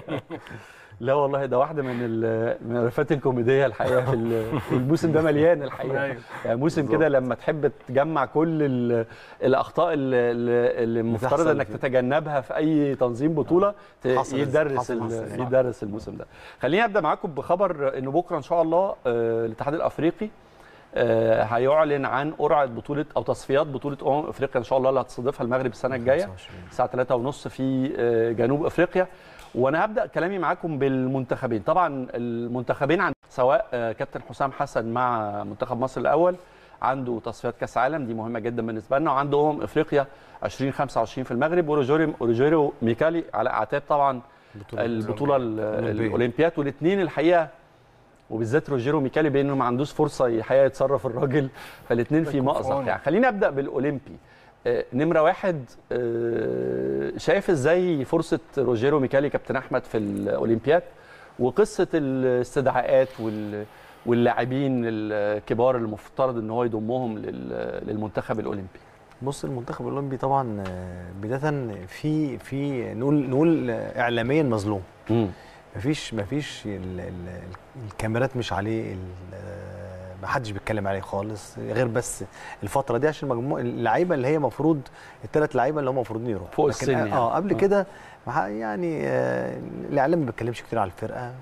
لا والله ده واحده من ال- من الرفات الكوميديه الحقيقه في ال- الموسم ده مليان الحقيقه أيوة. يعني موسم كده لما تحب تجمع كل ال- الاخطاء اللي, اللي المفترض بتحصل انك فيه. تتجنبها في اي تنظيم بطوله ت- حصل- يدرس حصل- ال- حصل. يدرس الموسم ده خليني ابدا معاكم بخبر ان بكره ان شاء الله آه، الاتحاد الافريقي آه، هيعلن عن قرعه بطوله او تصفيات بطوله امم افريقيا ان شاء الله اللي هتستضيفها المغرب السنه الجايه 25. الساعه 3:30 في آه، جنوب افريقيا وانا هبدا كلامي معاكم بالمنتخبين طبعا المنتخبين عن سواء آه، كابتن حسام حسن مع منتخب مصر الاول عنده تصفيات كاس عالم دي مهمه جدا بالنسبه لنا وعنده امم افريقيا 2025 في المغرب وروجيرو روجيرو ميكالي على اعتاب طبعا بطولة البطوله ال- الأولمبية. الاولمبياد والاثنين الحقيقه وبالذات روجيرو ميكالي بانه ما عندوش فرصه الحقيقه يتصرف الراجل فالاثنين في يكون في مأزق عونه. يعني خلينا ابدا بالاولمبي آه، نمره واحد آه، شايف ازاي فرصه روجيرو ميكالي كابتن احمد في الاولمبياد وقصه الاستدعاءات وال واللاعبين الكبار المفترض ان هو يضمهم لل- للمنتخب الاولمبي بص المنتخب الاولمبي طبعا آه، بدايه في في نقول نقول آه، اعلاميا مظلوم مفيش مفيش ال ال الكاميرات مش عليه ال- آه، ما حدش بيتكلم عليه خالص غير بس الفتره دي عشان مجموع اللعيبه اللي هي المفروض الثلاث لعيبه اللي هم المفروض يروحوا فوق لكن السن يعني. اه قبل آه. كده ما ح- يعني آه الاعلام ما بيتكلمش كتير على الفرقه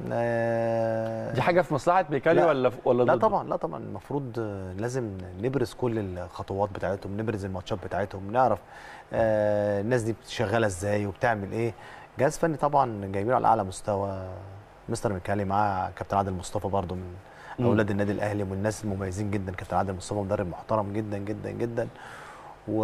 آه دي حاجه في مصلحه ميكالي لا. ولا ولا لا ضده؟ طبعا لا طبعا المفروض آه، لازم نبرز كل الخطوات بتاعتهم نبرز الماتشات بتاعتهم نعرف آه الناس دي شغاله ازاي وبتعمل ايه جهاز فني طبعا جايبينه على اعلى مستوى مستر ميكالي مع كابتن عادل مصطفى برضو من مم. اولاد النادي الاهلي ومن الناس المميزين جدا كابتن عادل مصطفى مدرب محترم جدا جدا جدا و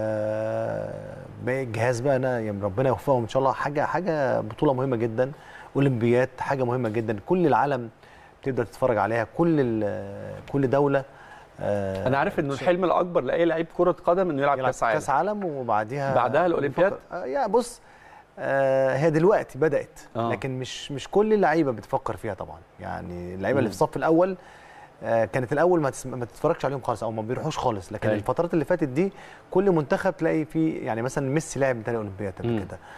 باقي الجهاز بقى انا يعني ربنا يوفقهم ان شاء الله حاجه حاجه بطوله مهمه جدا اولمبياد حاجه مهمه جدا كل العالم تقدر تتفرج عليها كل ال- كل دوله آه، انا عارف انه الحلم الاكبر لاي لعيب كره قدم انه يلعب يلعب كاس عالم كاس عالم وبعديها بعدها الأولمبياد؟ بيفكر- آه، يا بص آه هي دلوقتي بدات آه. لكن مش مش كل اللعيبه بتفكر فيها طبعا يعني اللعيبه اللي مم. في الصف الاول آه كانت الاول ما, تسم... ما تتفرجش عليهم خالص او ما بيروحوش خالص لكن أيوة. الفترات اللي فاتت دي كل منتخب تلاقي فيه يعني مثلا ميسي لعب بتاع الاولمبياد مم. قبل كده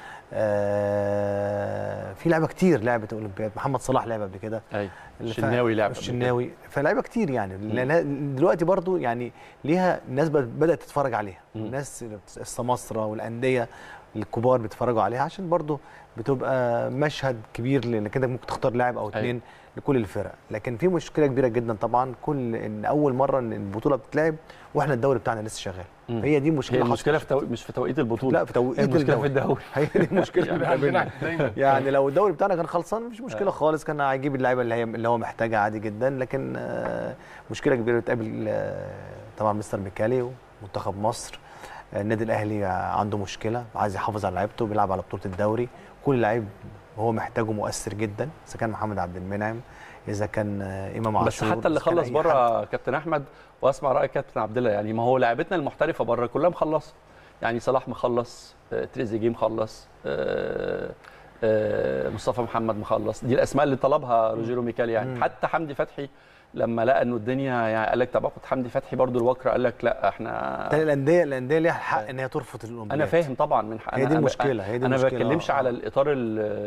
آه في لعبه كتير لعبت اولمبياد محمد صلاح لعب قبل كده ايوه اللي ف- الشناوي لعب قبل الشناوي فلعيبه كتير يعني لأن دلوقتي برضو يعني ليها ناس بد- بدات تتفرج عليها مم. الناس السماسره والانديه الكبار بيتفرجوا عليها عشان برضو بتبقى مشهد كبير لانك انت ممكن تختار لاعب او اثنين لكل الفرق لكن في مشكله كبيره جدا طبعا كل ان اول مره ان البطوله بتتلعب واحنا الدوري بتاعنا لسه شغال مم. هي دي مشكله هي المشكله في حصلت. توقيت مش في توقيت البطوله لا في توقيت هي المشكله في الدوري. الدوري هي دي المشكله اللي عندنا بتقابلنا. دايما يعني لو الدوري بتاعنا كان خلصان مفيش مشكله خالص كان هيجيب اللعيبه اللي هي اللي هو محتاجها عادي جدا لكن آه، مشكله كبيره بتقابل آه، طبعا مستر ميكالي ومنتخب مصر آه، النادي الاهلي عنده مشكله عايز يحافظ على لعيبته بيلعب على بطوله الدوري كل لعيب هو محتاجه مؤثر جدا اذا كان محمد عبد المنعم اذا كان آه، امام عاشور بس حتى اللي إذا كان خلص أي بره كابتن احمد واسمع راي كابتن عبد الله يعني ما هو لعيبتنا المحترفه بره كلها مخلصه يعني صلاح مخلص آه، تريزيجيه مخلص آه، آه، مصطفى محمد مخلص دي الاسماء اللي طلبها روجيرو ميكالي يعني مم. حتى حمدي فتحي لما لقى انه الدنيا يعني قال لك طب اخد حمدي فتحي برضو الوكره قال لك لا احنا تاني الانديه الانديه ليها الحق ان هي ترفض الاولمبياد انا فاهم طبعا من حق هي أنا- دي أنا- المشكله هي دي انا ما المشكلة. بتكلمش آه. على الاطار ال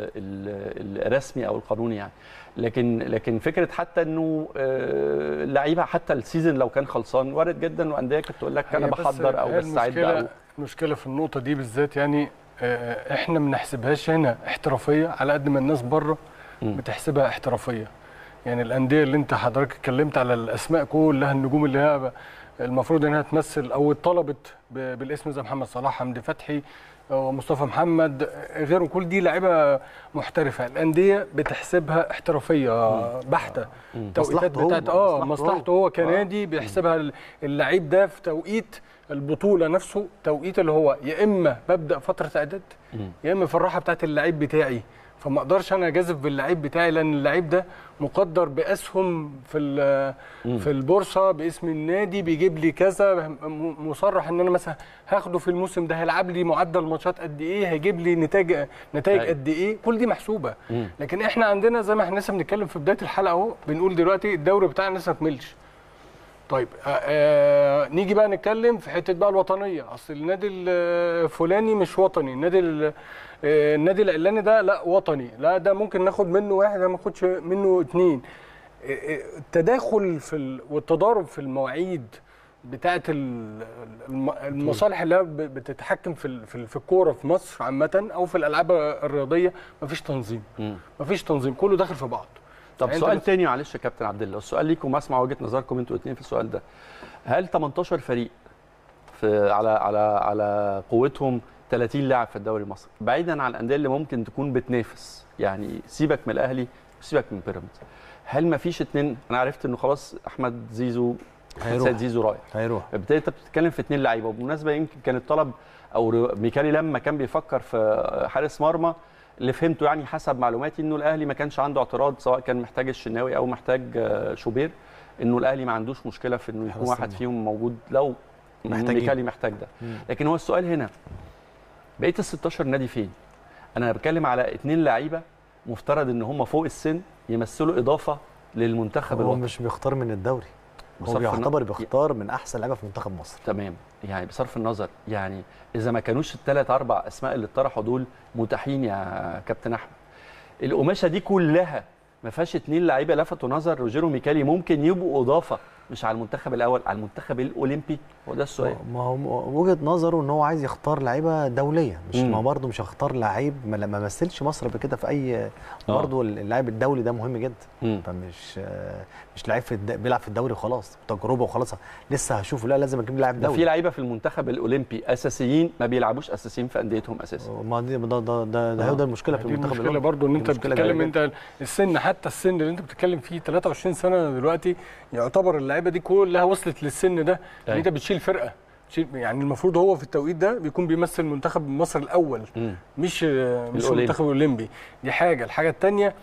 ال الرسمي او القانوني يعني لكن لكن فكره حتى انه آه، اللعيبه حتى السيزون لو كان خلصان وارد جدا وانديه كانت تقول لك انا هي بس بحضر او هي بستعد المشكلة- او المشكله في النقطه دي بالذات يعني آه، احنا ما بنحسبهاش هنا احترافيه على قد ما الناس بره مم. بتحسبها احترافيه يعني الانديه اللي انت حضرتك اتكلمت على الاسماء كلها النجوم اللي هي المفروض انها تمثل او اتطلبت ب- بالاسم زي محمد صلاح حمدي فتحي ومصطفى محمد غيرهم كل دي لعيبه محترفه الانديه بتحسبها احترافيه بحته التوقيتات مصلحته هو، بتاعت اه مصلحته مصلحته هو. هو كنادي بيحسبها اللعيب ده في توقيت البطوله نفسه توقيت اللي هو يا اما ببدا فتره اعداد مم. يا اما في الراحه بتاعت اللعيب بتاعي فما اقدرش انا اجازف باللعيب بتاعي لان اللعيب ده مقدر باسهم في ال- في البورصه باسم النادي بيجيب لي كذا م- مصرح ان انا مثلا هاخده في الموسم ده هيلعب لي معدل ماتشات قد ايه هيجيب لي نتائج نتائج أيوة. قد ايه كل دي محسوبه لكن احنا عندنا زي ما احنا لسه بنتكلم في بدايه الحلقه اهو بنقول دلوقتي الدوري بتاعنا لسه ما كملش طيب آه آه نيجي بقى نتكلم في حته بقى الوطنيه اصل النادي الفلاني مش وطني النادي ال- آه، النادي العلاني ده لا وطني لا ده ممكن ناخد منه واحد ما ناخدش منه اتنين آه، آه، التداخل في ال... والتضارب في المواعيد بتاعه ال- الم- المصالح اللي هي ب- بتتحكم في ال- في ال- في الكوره في مصر عامه او في الالعاب الرياضيه مفيش تنظيم مم. مفيش تنظيم كله داخل في بعض طب يعني أنت سؤال بس- تاني معلش يا كابتن عبد الله السؤال ليكم اسمع وجهه نظركم انتوا الاثنين في السؤال ده هل 18 فريق في على على على قوتهم 30 لاعب في الدوري المصري بعيدا عن الانديه اللي ممكن تكون بتنافس يعني سيبك من الاهلي وسيبك من بيراميدز هل ما فيش اتنين انا عرفت انه خلاص احمد زيزو هيروح. سيد زيزو رايح هيروح بالتالي انت بتتكلم في اثنين لعيبه وبالمناسبه يمكن كان الطلب او رو- ميكالي لما كان بيفكر في حارس مرمى اللي فهمته يعني حسب معلوماتي انه الاهلي ما كانش عنده اعتراض سواء كان محتاج الشناوي او محتاج آه، شوبير انه الاهلي ما عندوش مشكله في انه يكون حارس واحد مرمى. فيهم موجود لو محتاجين. ميكالي محتاج ده مم. لكن هو السؤال هنا بقيه ال 16 نادي فين؟ انا بتكلم على اثنين لعيبه مفترض ان هم فوق السن يمثلوا اضافه للمنتخب هو الوطني مش بيختار من الدوري هو بصرف الن- بيعتبر بيختار من احسن لعيبه في منتخب مصر تمام يعني بصرف النظر يعني اذا ما كانوش الثلاث اربع اسماء اللي اتطرحوا دول متاحين يا كابتن احمد القماشه دي كلها ما فيهاش اتنين لعيبه لفتوا نظر روجيرو ميكالي ممكن يبقوا اضافه مش على المنتخب الاول على المنتخب الاولمبي هو ده السؤال ما هو وجهه نظره ان هو عايز يختار لعيبه دوليه مش مم. ما برضه مش هختار لعيب ما ما مثلش مصر قبل كده في اي برضه اللاعب الدولي ده مهم جدا مم. فمش آه، مش لعيب في الد... بيلعب في الدوري وخلاص تجربه وخلاص لسه هشوفه لا لازم اجيب لاعب ده في دولي لعيبه في المنتخب الاولمبي اساسيين ما بيلعبوش اساسيين في انديتهم اساسا ما دي ده ده ده, ده, آه. ده المشكله في دي المنتخب المشكله الأولمبي. برضو ان دي انت مشكلة بتتكلم كبيرة انت السن حتى السن اللي انت بتتكلم فيه 23 سنه دلوقتي يعتبر اللعيبه دي كلها وصلت للسن ده ان أيوة. انت بتشيل فرقه بتشيل يعني المفروض هو في التوقيت ده بيكون بيمثل منتخب مصر الاول مم. مش مش الأولمبي. المنتخب الاولمبي دي حاجه الحاجه الثانيه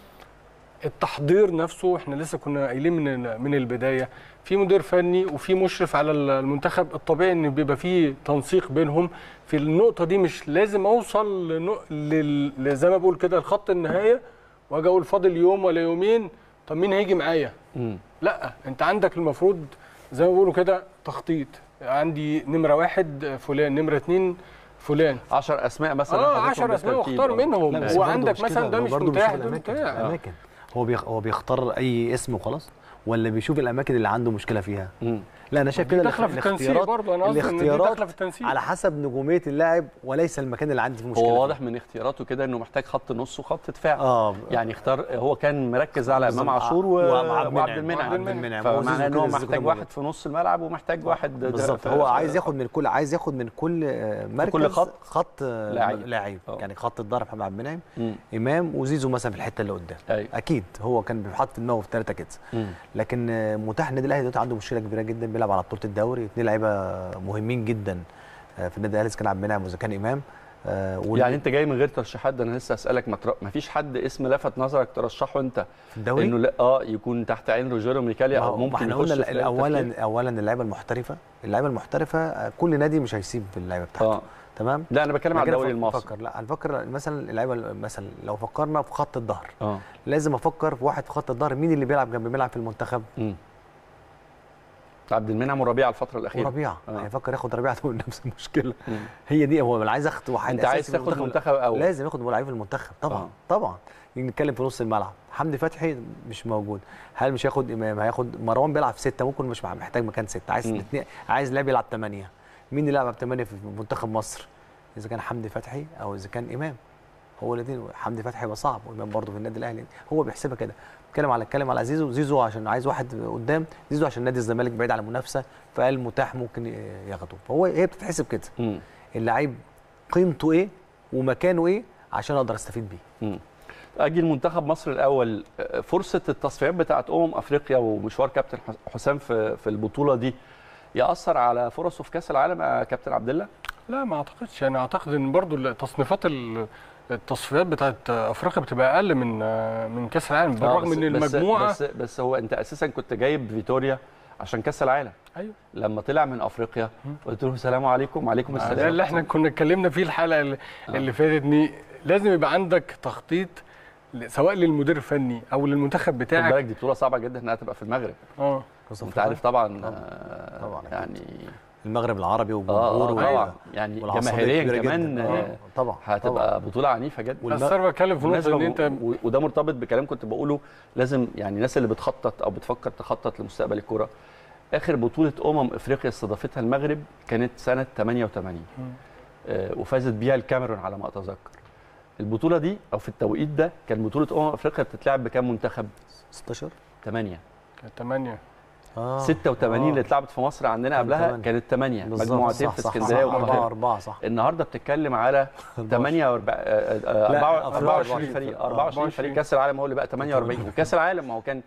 التحضير نفسه احنا لسه كنا قايلين من من البدايه في مدير فني وفي مشرف على المنتخب الطبيعي ان بيبقى في تنسيق بينهم في النقطه دي مش لازم اوصل لنق- لل- ل- زي ما بقول كده لخط النهايه واجي اقول فاضل يوم ولا يومين طب مين هيجي معايا مم. لا انت عندك المفروض زي ما بيقولوا كده تخطيط عندي نمره واحد فلان نمره اتنين فلان 10 اسماء مثلا اه حاططهم 10 اسماء بالترتيب. واختار آه. منهم لا، بس برضه وعندك مش مثلا كده، ده هو مش برضه متاح بيشوف ده الأماكن. متاح آه. الاماكن هو بيخ... هو بيختار اي اسم وخلاص ولا بيشوف الاماكن اللي عنده مشكله فيها مم. لا انا شايف دي كده داخله في التنسيق برضه انا قصدي ان دي الاختيارات داخله في التنسيق على حسب نجوميه اللاعب وليس المكان اللي عندي فيه مشكله هو فيه. واضح من اختياراته كده انه محتاج خط نص وخط دفاع اه يعني اختار هو كان مركز على امام عاشور و... وعبد وعبد المنعم. المنعم وعبد المنعم. فمعناه ان وزيزو هو كده، زيزو محتاج كده واحد في نص الملعب ومحتاج واحد بالظبط في- هو في- عايز ياخد من كل عايز ياخد من كل آه، مركز كل خط خط آه، لاعب. لاعب آه. يعني خط الظهر محمد عبد المنعم مم. امام وزيزو مثلا في الحته اللي قدام أيوة. اكيد هو كان بيحط في دماغه في ثلاثه كده مم. لكن آه، متاح النادي الاهلي دلوقتي عنده مشكله كبيره جدا بيلعب على بطوله الدوري اثنين لعيبه مهمين جدا آه، في النادي الاهلي إذا كان عبد المنعم واذا كان امام آه، وال- يعني انت جاي من غير ترشيحات ده انا لسه اسالك ما, تر... ما فيش حد اسم لفت نظرك ترشحه انت في الدوري انه لا اه يكون تحت عين روجيرو ميكالي ما او هو- ما ممكن احنا يخش قلنا في ال- اولا التفكير؟ اولا اللعيبه المحترفه اللعيبه المحترفه آه، كل نادي مش هيسيب اللعيبه بتاعته اه تمام لا انا بتكلم على أنا كده الدوري فك- المصري بفكر لا هنفكر مثلا اللعيبه مثلا لو فكرنا في خط الظهر اه لازم افكر في واحد في خط الظهر مين اللي بيلعب جنب بيلعب في المنتخب مم. عبد المنعم وربيعه الفتره الاخيره وربيعه آه. هيفكر ياخد ربيعه تقول نفس المشكله مم. هي دي هو انا عايز اخد واحد انت عايز أساسي في تاخد المنتخب. منتخب اول لازم ياخد لعيب في المنتخب طبعا آه. آه. طبعا نيجي نتكلم في نص الملعب حمدي فتحي مش موجود هل مش هياخد امام هياخد مروان بيلعب في سته ممكن مش محتاج مكان سته عايز مم. اتنين عايز لاعب يلعب ثمانيه مين اللي يلعب ثمانيه في منتخب مصر اذا كان حمدي فتحي او اذا كان امام هو الاثنين حمدي فتحي يبقى صعب وامام برضه في النادي الاهلي هو بيحسبها كده اتكلم على اتكلم على زيزو زيزو عشان عايز واحد قدام زيزو عشان نادي الزمالك بعيد عن المنافسه فقال متاح ممكن ياخده فهو هي بتتحسب كده مم. اللعيب قيمته ايه ومكانه ايه عشان اقدر استفيد بيه مم. اجي المنتخب مصر الاول آه، فرصه التصفيات بتاعت امم افريقيا ومشوار كابتن حس- حسام في في البطوله دي ياثر على فرصه في كاس العالم يا كابتن عبد الله لا ما اعتقدش انا اعتقد ان برضو التصنيفات ال- التصفيات بتاعت افريقيا بتبقى اقل من آه، من كاس العالم آه، بالرغم بس- ان بس- المجموعه بس بس هو انت اساسا كنت جايب فيتوريا عشان كاس العالم ايوه لما طلع من افريقيا قلت له السلام عليكم وعليكم ده السلام اللي احنا كنا اتكلمنا فيه الحلقه اللي, اللي فاتت ان لازم يبقى عندك تخطيط ل- سواء للمدير الفني او للمنتخب خد بتاعك بالك دي بطوله صعبه جدا انها تبقى في المغرب اه انت عارف طبعا آه، طبعاً أكيد. يعني المغرب العربي اه وجمهوره اه طبعا يعني والعصبية جماهيريا كبيرة كمان جداً. آه، آه، طبعا هتبقى بطوله عنيفه جدا والم- بس انا بتكلم في نقطه بالمناسبة ان انت و- وده مرتبط بكلام كنت بقوله لازم يعني الناس اللي بتخطط او بتفكر تخطط لمستقبل الكوره اخر بطوله امم افريقيا استضافتها المغرب كانت سنه 88 آه وفازت بيها الكاميرون على ما اتذكر البطوله دي او في التوقيت ده كان بطوله امم افريقيا بتتلعب بكام منتخب 16 8 كانت 8 اه 86 آه. اللي اتلعبت في مصر عندنا كان قبلها تمانية. كانت 8 بالظبط، مجموعتين صح، في صح، اسكندريه صح، أربعة ومكان أربعة صح النهارده بتتكلم على 48 لا، 24 24 فريق آه، 24 فريق كاس العالم هو اللي بقى 48 وكاس العالم ما هو كان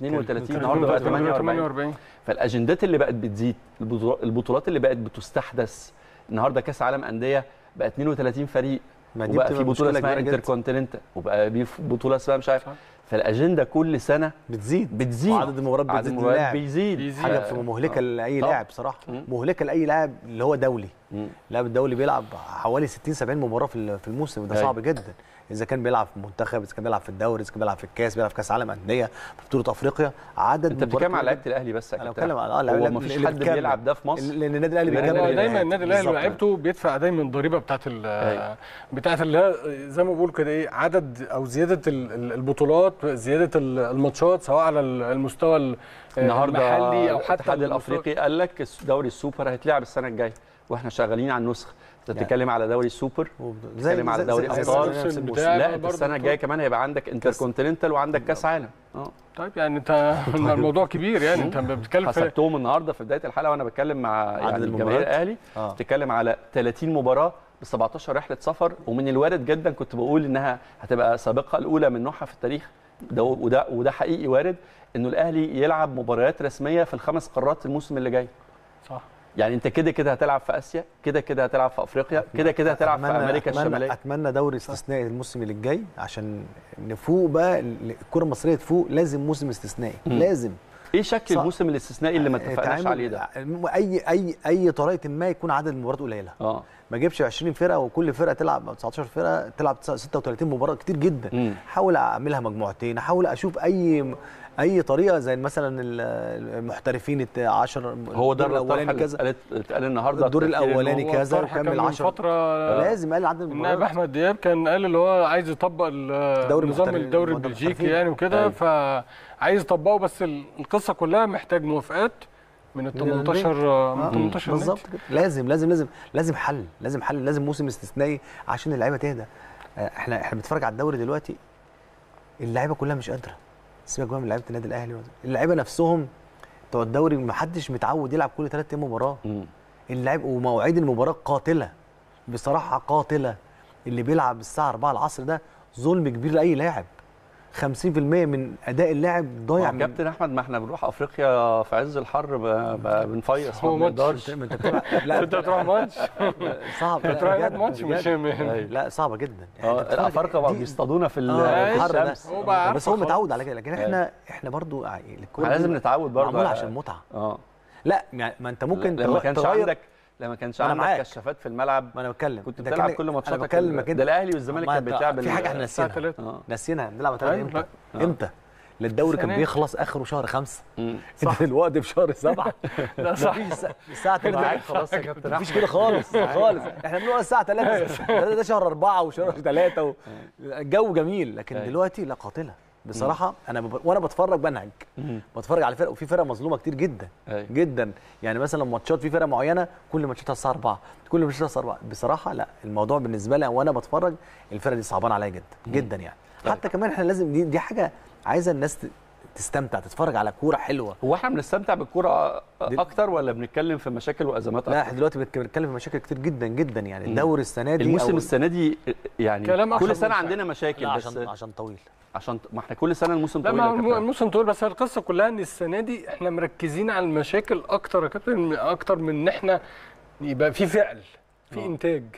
32 النهارده بقى 48 48 فالاجندات اللي بقت بتزيد البطولات- البطولات اللي بقت بتستحدث النهارده كاس عالم انديه بقى 32 فريق ما دي وبقى بتبقى في بطوله مشكلة اسمها كبيرة جداً. انتر كونتيننتال وبقى في بطوله اسمها مش عارف صح. فالاجنده كل سنه بتزيد بتزيد وعدد المباريات عدد بتزيد المباريات للاعب بيزيد بيزيد. حاجه ف- بتبقى مهلكه لاي طبعاً. لاعب بصراحه مم. مهلكه لاي لاعب اللي هو دولي مم. اللاعب الدولي بيلعب حوالي 60 70 مباراه في ال- في الموسم وده أيوة. صعب جدا اذا كان بيلعب في منتخب اذا كان بيلعب في الدوري اذا كان بيلعب في الكاس بيلعب في كاس عالم انديه في بطوله افريقيا عدد انت بتتكلم مباريات على لعيبه الاهلي بس يا انا كابتن بتكلم على اه هو اللعيبة ما فيش اللي حد بتكمل. بيلعب ده في مصر لان النادي الاهلي غير بيكمل النادي دايما الأهلي. النادي الاهلي بالظبط. ولاعيبته بيدفع دايما الضريبه بتاعت ال أيوة. بتاعت اللي هي زي ما بقول كده ايه عدد او زياده ال- ال- البطولات زياده ال- الماتشات سواء على ال- المستوى ال- النهارده المحلي او حتى الاتحاد المستوى- الافريقي قال لك الس- دوري السوبر هيتلعب السنه الجايه واحنا شغالين على النسخ انت يعني- بتتكلم على دوري السوبر زي بتتكلم على دوري زي- زي- أبطال. زي نفس الموسم. بتاع- لا انت برضه السنه بطولة. الجايه كمان هيبقى عندك انتر كونتيننتال وعندك كاس عالم اه طيب يعني انت الموضوع كبير يعني انت بتتكلم في حسبتهم النهارده في بدايه الحلقه وانا بتكلم مع يعني المباريات. جماهير الاهلي آه. بتتكلم على 30 مباراه ب 17 رحله سفر ومن الوارد جدا كنت بقول انها هتبقى سابقه الاولى من نوعها في التاريخ ده وده وده حقيقي وارد انه الاهلي يلعب مباريات رسميه في الخمس قارات الموسم اللي جاي صح يعني انت كده كده هتلعب في اسيا كده كده هتلعب في افريقيا كده كده هتلعب في أتمنى- امريكا أتمنى- الشماليه اتمنى دوري استثنائي الموسم اللي جاي عشان نفوق بقى الكره المصريه تفوق لازم موسم استثنائي مم. لازم ايه شكل صح. الموسم الاستثنائي اللي ما اتفقناش تعامل- عليه ده اي اي اي طريقه ما يكون عدد المباريات قليله اه ما اجيبش 20 فرقه وكل فرقه تلعب أو 19 فرقه تلعب 36 مباراه كتير جدا مم. احاول اعملها مجموعتين احاول اشوف اي اي طريقه زي مثلا ال- المحترفين الت- 10 هو ده الدور الاولاني كذا اتقال اتقال النهارده الدور التفكير الأولاني إنه هو كذا الطرح وكمل كان من 10. فتره لازم قال عدد النائب المباريات احمد دياب كان قال اللي هو عايز يطبق ال- دوري نظام المحترفين- الدوري المحترفين. البلجيكي يعني وكده أيوة. فعايز يطبقه بس ال- القصه كلها محتاج موافقات من ال من الأندية. 18 من آه، 18 نادي. بالظبط كده لازم لازم لازم لازم حل لازم حل لازم موسم استثنائي عشان اللعيبه تهدى آه، احنا احنا بنتفرج على الدوري دلوقتي اللعيبه كلها مش قادره سيبك بقى من لعيبه النادي الاهلي اللعيبه نفسهم بتوع الدوري ما حدش متعود يلعب كل ثلاث ايام مباراه مم. اللعيب ومواعيد المباراه قاتله بصراحه قاتله اللي بيلعب الساعه 4 العصر ده ظلم كبير لاي لاعب 50% من اداء اللاعب ضايع يا من كابتن احمد ما احنا بنروح افريقيا في عز الحر ب- ب- بنفيص هو ما ماتش. بنقدرش انت انت بتلعب لا انت هتروح ماتش صعب لا، هتروح بجد، ماتش مش بجد. م- لا صعبه جدا اه أنت بتتفرج- الافارقه بقوا دي- بيصطادونا في ال- آه، في الحر ده. الشمس هو بقى بس عارفه هو متعود خلاص. على كده لكن احنا احنا برضو ع- الكوره احنا لازم دي نتعود برضه معموله على- عشان متعه اه لا يعني ما انت ممكن لما تغ- كانش تغير عندك لما كانش أنا عندك معاك. كشافات في الملعب ما انا بتكلم كنت أنت بتلعب كده- كل ماتشاتك انا بكلمك ده كده الاهلي والزمالك ما كان أنت- بيتلعب في حاجه احنا الساعة ناسيينها 3 اه ناسيينها بنلعب ثلاث أيوة، امتى لا. امتى لا الدوري كان السنة. بيخلص اخره شهر خمسة مم. انت دلوقتي في شهر سبعة لا صح مفيش ساعة- الساعة معاك 3 خلاص يا كابتن مفيش احمد كده خالص خالص احنا بنقول الساعة 3 ده, ده شهر أربعة وشهر ثلاثة و... الجو جميل لكن أيوة. دلوقتي لا قاتلة بصراحة أنا بب... وأنا بتفرج بنهج مم. بتفرج على فرق وفي فرق مظلومة كتير جدا أيوة. جدا يعني مثلا ماتشات في فرق معينة كل ماتشاتها الساعة 4 كل ماتشاتها الساعة 4 بصراحة لا الموضوع بالنسبة لي وأنا بتفرج الفرق دي صعبانة عليا جدا جدا يعني طيب. حتى كمان احنا لازم دي, دي حاجة عايزة الناس ت- تستمتع تتفرج على كورة حلوة هو احنا بنستمتع بالكوره دل- اكتر ولا بنتكلم في مشاكل وازمات لا اكتر احنا دلوقتي بنتك- بنتكلم في مشاكل كتير جدا جدا يعني مم. الدوري السنه دي الموسم أو- السنه دي يعني كلام أخشب كل سنه من عندنا مشاكل لا بس عشان عشان طويل عشان ما احنا كل سنه الموسم لا طويل ما يا هو كابتن. الموسم طويل بس القصه كلها ان السنه دي احنا مركزين على المشاكل اكتر يا كابتن اكتر من ان احنا يبقى في فعل في آه. انتاج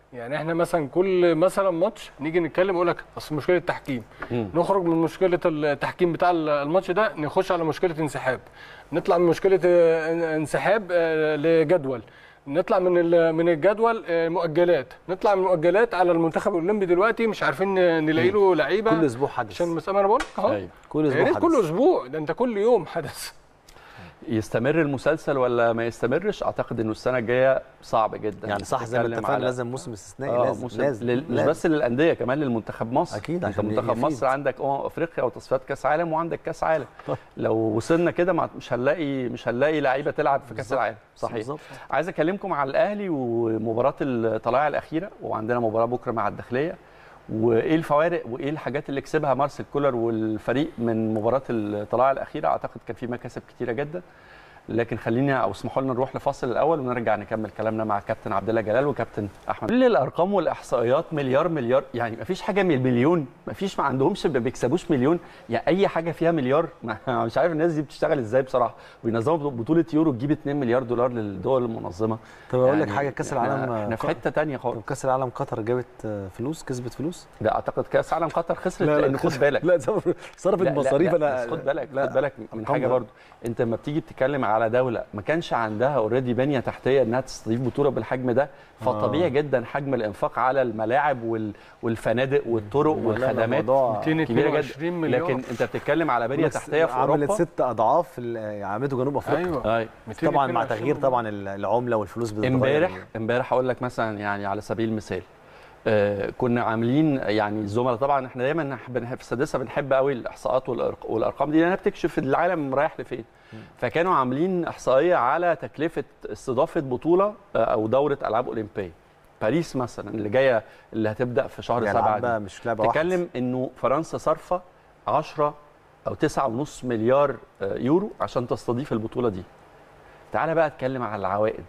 يعني احنا مثلا كل مثلا ماتش نيجي نتكلم يقول لك اصل مشكله التحكيم مم. نخرج من مشكله التحكيم بتاع الماتش ده نخش على مشكله انسحاب نطلع من مشكله آه، انسحاب آه، لجدول نطلع من ال- من الجدول آه، مؤجلات نطلع من المؤجلات على المنتخب الاولمبي دلوقتي مش عارفين نلاقي له لعيبه كل اسبوع حدث عشان مسامة انا بقول لك اهو أيوة. كل يا اسبوع ريت حدث كل اسبوع ده انت كل يوم حدث يستمر المسلسل ولا ما يستمرش اعتقد انه السنه الجايه صعب جدا يعني صح زي ما تتكلم اتفقنا على- لازم موسم استثنائي اه لازم موسم لازم لل... مش لازم. بس للانديه كمان للمنتخب مصر أكيد انت عشان منتخب يفيد. مصر عندك امم افريقيا وتصفيات كاس عالم وعندك كاس عالم لو وصلنا كده مع- مش هنلاقي مش هنلاقي لعيبه تلعب في كاس بالظبط. العالم صحيح بالظبط. عايز اكلمكم على الاهلي ومباراه الطلائع الاخيره وعندنا مباراه بكره مع الداخليه وايه الفوارق وايه الحاجات اللي كسبها مارسيل كولر والفريق من مباراه الطلائع الاخيره اعتقد كان في مكاسب كتيره جدا لكن خليني او اسمحوا لنا نروح لفاصل الاول ونرجع نكمل كلامنا مع كابتن عبد الله جلال وكابتن احمد كل الارقام والاحصائيات مليار مليار يعني ما فيش حاجه من المليون ما فيش ما عندهمش ما بيكسبوش مليون يعني اي حاجه فيها مليار ما مش عارف الناس دي بتشتغل ازاي بصراحه وينظموا بطوله يورو تجيب 2 مليار دولار للدول المنظمه طب اقول لك يعني حاجه كاس إحنا- العالم احنا في حته تانية خالص طب كاس العالم قطر جابت آه، فلوس كسبت فلوس لا اعتقد كاس عالم قطر خسرت لان خد بالك لا صرف- صرفت لا- لا- مصاريف لا، انا بس خد بالك لا، خد بالك من أرقام حاجه ده. برضو انت لما بتيجي بتتكلم على دوله ما كانش عندها اوريدي بنيه تحتيه انها تستضيف بطوله بالحجم ده فطبيعي جدا حجم الانفاق على الملاعب وال- والفنادق والطرق لا، لا، والخدمات موضوع كبيره 222 جدا مليار لكن انت بتتكلم على بنيه تحتيه في عملت اوروبا ست اضعاف اللي عملته جنوب افريقيا ايوه أي. طبعا مع 222 تغيير طبعا العمله والفلوس بتتغير امبارح امبارح اقول لك مثلا يعني على سبيل المثال آه كنا عاملين يعني الزملاء طبعا احنا دايما بنحب في السادسه بنحب قوي الاحصاءات والأرق- والارقام دي لانها بتكشف العالم رايح لفين فكانوا عاملين احصائيه على تكلفه استضافه بطوله آه، او دوره العاب اولمبيه باريس مثلا اللي جايه اللي هتبدا في شهر يعني سبعة لعبة دي. مش لعبه واحده تكلم انه فرنسا صارفه 10 او 9.5 مليار آه، يورو عشان تستضيف البطوله دي تعالى بقى اتكلم على العوائد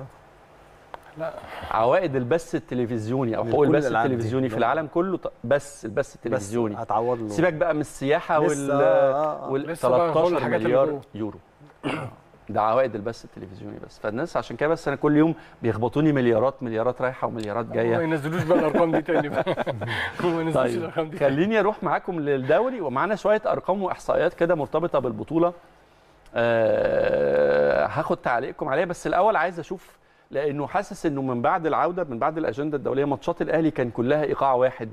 لا عوائد البث التلفزيوني او حقوق لكل البث الألعاب دي. التلفزيوني في العالم كله ط- بس البث بس التلفزيوني هتعوض له سيبك بقى من السياحه وال لسه، آه، آه. وال لسه بقى كل 13 الحاجات اللي مليار جوه. يورو ده عوائد البث التلفزيوني بس فالناس عشان كده بس انا كل يوم بيخبطوني مليارات مليارات رايحه ومليارات ما جايه ينزلوش بقى الارقام دي تاني بقى ما ينزلوش طيب الارقام دي خليني اروح معاكم للدوري ومعانا شويه ارقام واحصائيات كده مرتبطه بالبطوله أه هاخد تعليقكم عليها بس الاول عايز اشوف لانه حاسس انه من بعد العوده من بعد الاجنده الدوليه ماتشات الاهلي كان كلها ايقاع واحد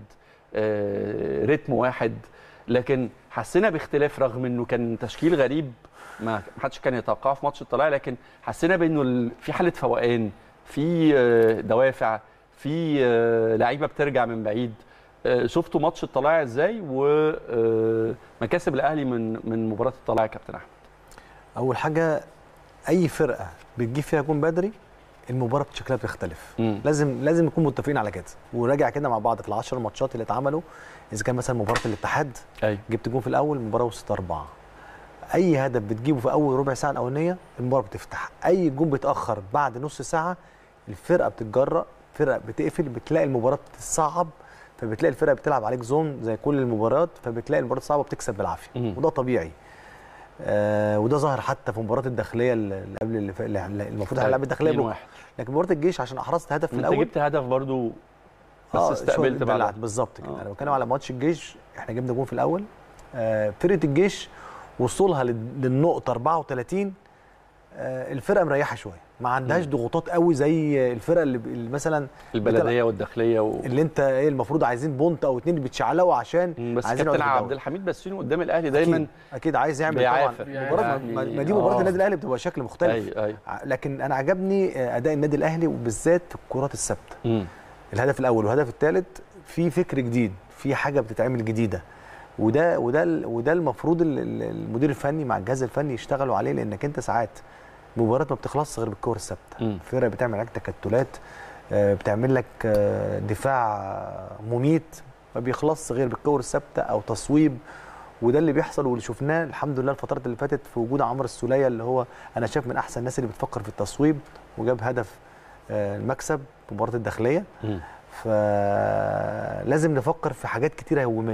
أه رتم واحد لكن حسينا باختلاف رغم انه كان تشكيل غريب ما حدش كان يتوقعه في ماتش الطلائع لكن حسينا بانه ال- في حاله فوقان في آه، دوافع في آه، لعيبه بترجع من بعيد آه، شفتوا ماتش الطلائع ازاي ومكاسب الاهلي من من مباراه الطلائع يا كابتن احمد اول حاجه اي فرقه بتجيب فيها جون بدري المباراه شكلها بيختلف مم. لازم لازم نكون متفقين على كده وراجع كده مع بعض في العشر ماتشات اللي اتعملوا اذا كان مثلا مباراه الاتحاد ايوه جبت جون في الاول المباراه وصلت اربعه اي هدف بتجيبه في اول ربع ساعه الاولانيه المباراه بتفتح اي جون بيتاخر بعد نص ساعه الفرقه بتتجرأ فرقه بتقفل بتلاقي المباراه بتتصعب فبتلاقي الفرقه بتلعب عليك زون زي كل المباريات فبتلاقي المباراه صعبه بتكسب بالعافيه مم. وده طبيعي آه وده ظهر حتى في مباراه الداخليه اللي قبل اللي, ف- اللي المفروض هنلعب الداخليه بكره 2-1. لكن مباراه الجيش عشان احرزت هدف في انت الاول جبت هدف برضو بس آه، استقبلت شوية بعدها دلعت بالظبط كده آه. انا بتكلم على ماتش الجيش احنا جبنا جون في الاول آه فرقه الجيش وصولها لل- للنقطه 34 آه الفرقه مريحه شويه ما عندهاش ضغوطات قوي زي الفرقه اللي, ب- اللي مثلا البلديه والداخليه و... اللي انت ايه المفروض عايزين بونت او اتنين بتشعلقوا عشان مم، بس عايزين كابتن يقعدوا في عبد الدوري. الحميد بسيوني قدام الاهلي دايما اكيد, أكيد عايز يعمل طبعا بيعافر. مباراه ما- ما يعني- ما دي مباراه آه. النادي الاهلي بتبقى شكل مختلف ايوه ايوه ع- لكن انا عجبني آه، اداء النادي الاهلي وبالذات الكرات الثابته مم. الهدف الاول والهدف الثالث في فكر جديد في حاجه بتتعمل جديده وده وده ال- وده المفروض ال- ال- المدير الفني مع الجهاز الفني يشتغلوا عليه لانك انت ساعات مباراه ما بتخلصش غير بالكور الثابته مم. فرقه بتعمل عليك تكتلات آه، بتعمل لك آه، دفاع مميت ما بيخلصش غير بالكور الثابته او تصويب وده اللي بيحصل واللي شفناه الحمد لله الفترات اللي فاتت في وجود عمرو السوليه اللي هو انا شايف من احسن الناس اللي بتفكر في التصويب وجاب هدف آه، المكسب في مباراه الداخليه مم. فلازم نفكر في حاجات كتيره هجوميه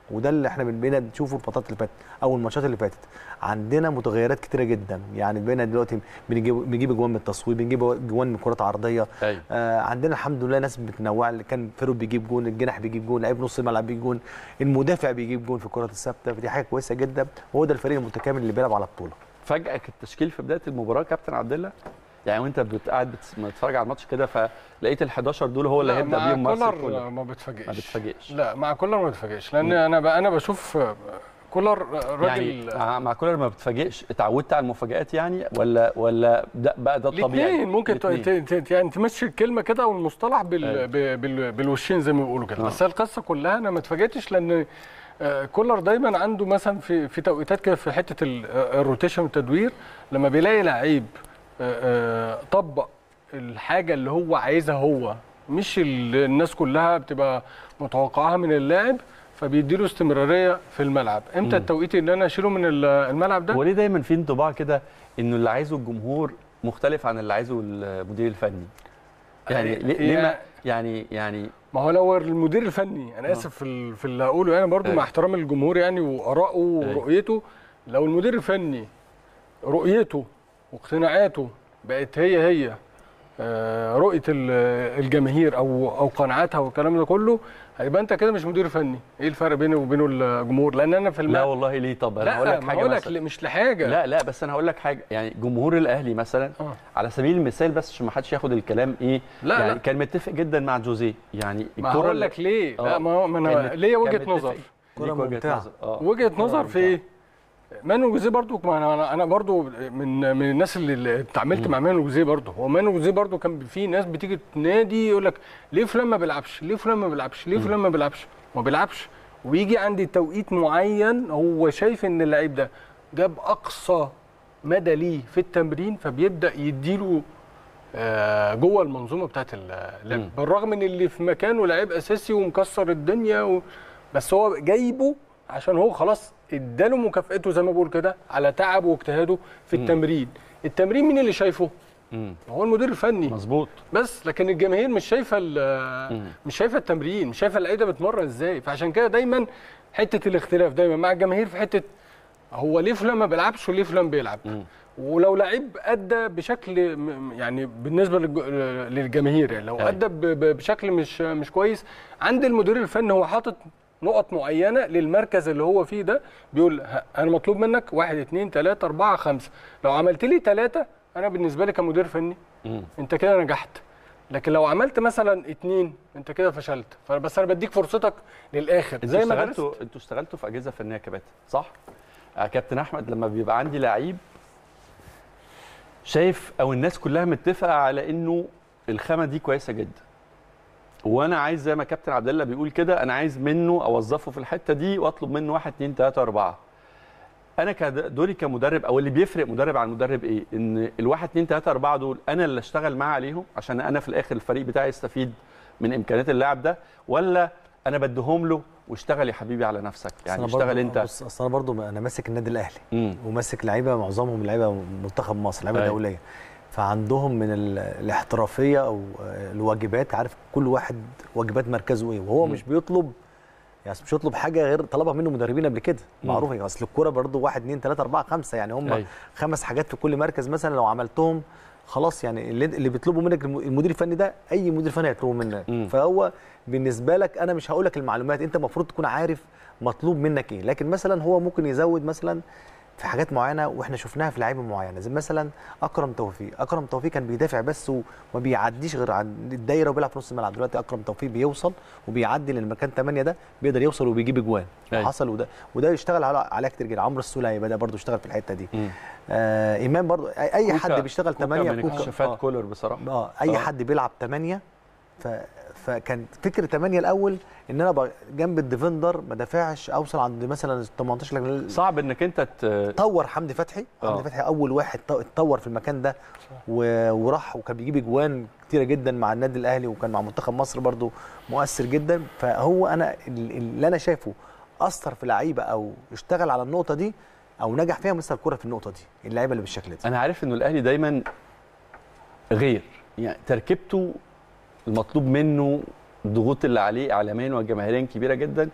وده اللي احنا بقينا نشوفه الفترات اللي فاتت او الماتشات اللي فاتت عندنا متغيرات كتيره جدا يعني بقينا دلوقتي بنجيب بنجيب اجوان من التصويب بنجيب اجوان من كرات عرضيه ايوه آه عندنا الحمد لله ناس متنوعه اللي كان فيرو بيجيب جون الجناح بيجيب جون لعيب نص الملعب بيجيب جون المدافع بيجيب جون في الكرات الثابته فدي حاجه كويسه جدا وهو ده الفريق المتكامل اللي بيلعب على بطوله فاجئك التشكيل في بدايه المباراه كابتن عبد الله يعني وانت بت- قاعد بتس- بتتفرج على الماتش كده فلقيت ال 11 دول هو اللي لا، هيبدا مع بيهم مارسيل كولر كولر ما بتفاجئش ما بتفاجئش لا مع كولر ما بتفاجئش لان انا ب- انا بشوف كولر راجل يعني مع, مع كولر ما بتفاجئش اتعودت على المفاجآت يعني ولا ولا ده بقى ده الطبيعي الاثنين ممكن ت- الاتنين. ت- ت- يعني تمشي الكلمه كده او المصطلح بال أيوة. ب- بال بالوشين زي ما بيقولوا كده آه. بس هي القصه كلها انا ما اتفاجئتش لان آه، كولر دايما عنده مثلا في في توقيتات كده في حته ال- آه، الروتيشن والتدوير لما بيلاقي لعيب آه، آه، طبق الحاجه اللي هو عايزها هو مش ال- الناس كلها بتبقى متوقعاها من اللاعب فبيديله استمراريه في الملعب امتى مم. التوقيت اللي انا اشيله من ال- الملعب ده هو ليه دايما في انطباع كده انه اللي عايزه الجمهور مختلف عن اللي عايزه المدير الفني يعني ليه, ليه ما يعني يعني ما هو لو المدير الفني انا اسف في ال- في اللي هقوله يعني برضو أيوة. مع احترام الجمهور يعني وارائه ورؤيته لو المدير الفني رؤيته واقتناعاته بقت هي هي آه، رؤيه ال- الجماهير او او قناعاتها والكلام ده كله هيبقى انت كده مش مدير فني ايه الفرق بيني وبينه الجمهور لان انا في لا الملعب والله ليه طب انا لا هقول لك ما حاجه هقول لك مثلا مش لحاجه لا لا بس انا هقول لك حاجه يعني جمهور الاهلي مثلا آه. على سبيل المثال بس عشان ما حدش ياخد الكلام ايه لا، يعني لا. كان متفق جدا مع جوزيه يعني ما هقول لك ليه لا ما هو ما انا كان- ليا كان وجهه متفق. نظر ليك كرة وجهه ممتعة. نظر اه وجهه نظر في ايه؟ مانو جوزيه برضو ما انا انا- انا برضو من من الناس اللي- اللي اتعاملت مع مانو جوزيه برضو هو مانو جوزيه برضو كان في ناس بتيجي تنادي يقول لك ليه فلان ما بيلعبش؟ ليه فلان ما بيلعبش؟ ليه فلان ما بيلعبش؟ ما بيلعبش ويجي عندي توقيت معين هو شايف ان اللعيب ده جاب اقصى مدى ليه في التمرين فبيبدا يديله آه، جوه المنظومه بتاعت اللعب مم. بالرغم من اللي في مكانه لعيب اساسي ومكسر الدنيا و... بس هو جايبه عشان هو خلاص اداله مكافئته زي ما بقول كده على تعبه واجتهاده في مم. التمرين التمرين مين اللي شايفه مم. هو المدير الفني مظبوط بس لكن الجماهير مش شايفه ال- مم. مش شايفه التمرين مش شايفه اللعيبه بتمرن ازاي فعشان كده دايما حته الاختلاف دايما مع الجماهير في حته هو ليه فلان ما بيلعبش وليه فلان بيلعب مم. ولو لعيب ادى بشكل م- يعني بالنسبه للج- للجماهير يعني لو أيوة. ادى ب- ب- بشكل مش مش كويس عند المدير الفني هو حاطط نقط معينه للمركز اللي هو فيه ده بيقول ه- انا مطلوب منك واحد اتنين تلاته اربعه خمسه لو عملت لي تلاته انا بالنسبه لي كمدير فني مم. انت كده نجحت لكن لو عملت مثلا اتنين انت كده فشلت فبس انا بديك فرصتك للاخر انتوا زي ما درست اشتغلتوا انتوا اشتغلتوا في اجهزه فنيه كباتن صح؟ آه، كابتن احمد لما بيبقى عندي لعيب شايف او الناس كلها متفقه على انه الخامه دي كويسه جدا وانا عايز زي ما كابتن عبد الله بيقول كده انا عايز منه اوظفه في الحته دي واطلب منه واحد اتنين تلاته اربعه انا كد- دوري كمدرب او اللي بيفرق مدرب عن مدرب ايه ان الواحد اتنين تلاته اربعه دول انا اللي اشتغل معاه عليهم عشان انا في الاخر الفريق بتاعي يستفيد من امكانيات اللاعب ده ولا انا بديهم له واشتغل يا حبيبي على نفسك يعني أصل أنا اشتغل برضو- انت بص اصل انا برضو انا ماسك النادي الاهلي مم. وماسك لعيبه معظمهم لعيبه منتخب مصر لعيبه أيوة. دوليه فعندهم من ال- الاحترافيه او الواجبات عارف كل واحد واجبات مركزه ايه وهو مم. مش بيطلب يعني مش بيطلب حاجه غير طلبها منه مدربين قبل كده مم. معروفه يعني اصل الكوره برضو واحد اثنين ثلاثه اربعه خمسه يعني هم أيوة. خمس حاجات في كل مركز مثلا لو عملتهم خلاص يعني اللي, اللي بيطلبوا منك الم- المدير الفني ده اي مدير فني هيطلبه منك مم. فهو بالنسبه لك انا مش هقول لك المعلومات انت المفروض تكون عارف مطلوب منك ايه لكن مثلا هو ممكن يزود مثلا في حاجات معينه واحنا شفناها في لعيبه معينه زي مثلا اكرم توفيق اكرم توفيق كان بيدافع بس وما بيعديش غير عن الدايره وبيلعب في نص الملعب دلوقتي اكرم توفيق بيوصل وبيعدي للمكان 8 ده بيقدر يوصل وبيجيب اجوان أيوة. حصل وده وده يشتغل على عليها كتير جدا عمرو السوليه بدا برضه يشتغل في الحته دي مم. آه امام برضه اي أي كوكا- حد بيشتغل كوكا 8 من اكتشافات آه. كولر بصراحه اه اي صراحة. حد بيلعب 8 ف فكان فكر 8 الاول ان انا ب- جنب الديفندر ما دافعش اوصل عند مثلا 18 لكن صعب انك انت ت... طور حمدي فتحي آه. حمدي فتحي اول واحد ط- اتطور في المكان ده و- وراح وكان بيجيب اجوان كتيره جدا مع النادي الاهلي وكان مع منتخب مصر برضو مؤثر جدا فهو انا ال- اللي انا شايفه اثر في لعيبه او اشتغل على النقطه دي او نجح فيها مستر الكوره في النقطه دي اللعيبه اللي بالشكل ده انا عارف انه الاهلي دايما غير يعني تركيبته المطلوب منه الضغوط اللي عليه اعلاميا وجماهيريا كبيره جدا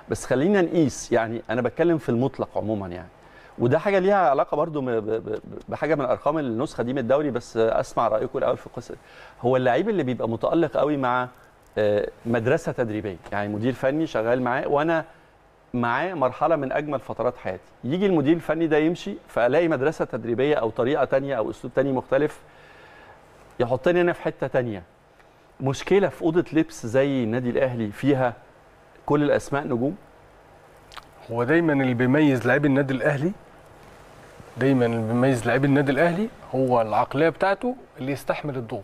بس خلينا نقيس يعني انا بتكلم في المطلق عموما يعني وده حاجه ليها علاقه برضو م- ب- ب- بحاجه من ارقام النسخه دي من الدوري بس اسمع رايكم الاول في القصه هو اللعيب اللي بيبقى متالق قوي مع آه، مدرسه تدريبيه يعني مدير فني شغال معاه وانا معاه مرحله من اجمل فترات حياتي يجي المدير الفني ده يمشي فالاقي مدرسه تدريبيه او طريقه تانية او اسلوب تاني مختلف يحطني انا في حته تانية مشكله في اوضه لبس زي النادي الاهلي فيها كل الاسماء نجوم هو دايما اللي بيميز لعيب النادي الاهلي دايما اللي بيميز لعيب النادي الاهلي هو العقليه بتاعته اللي يستحمل الضغوط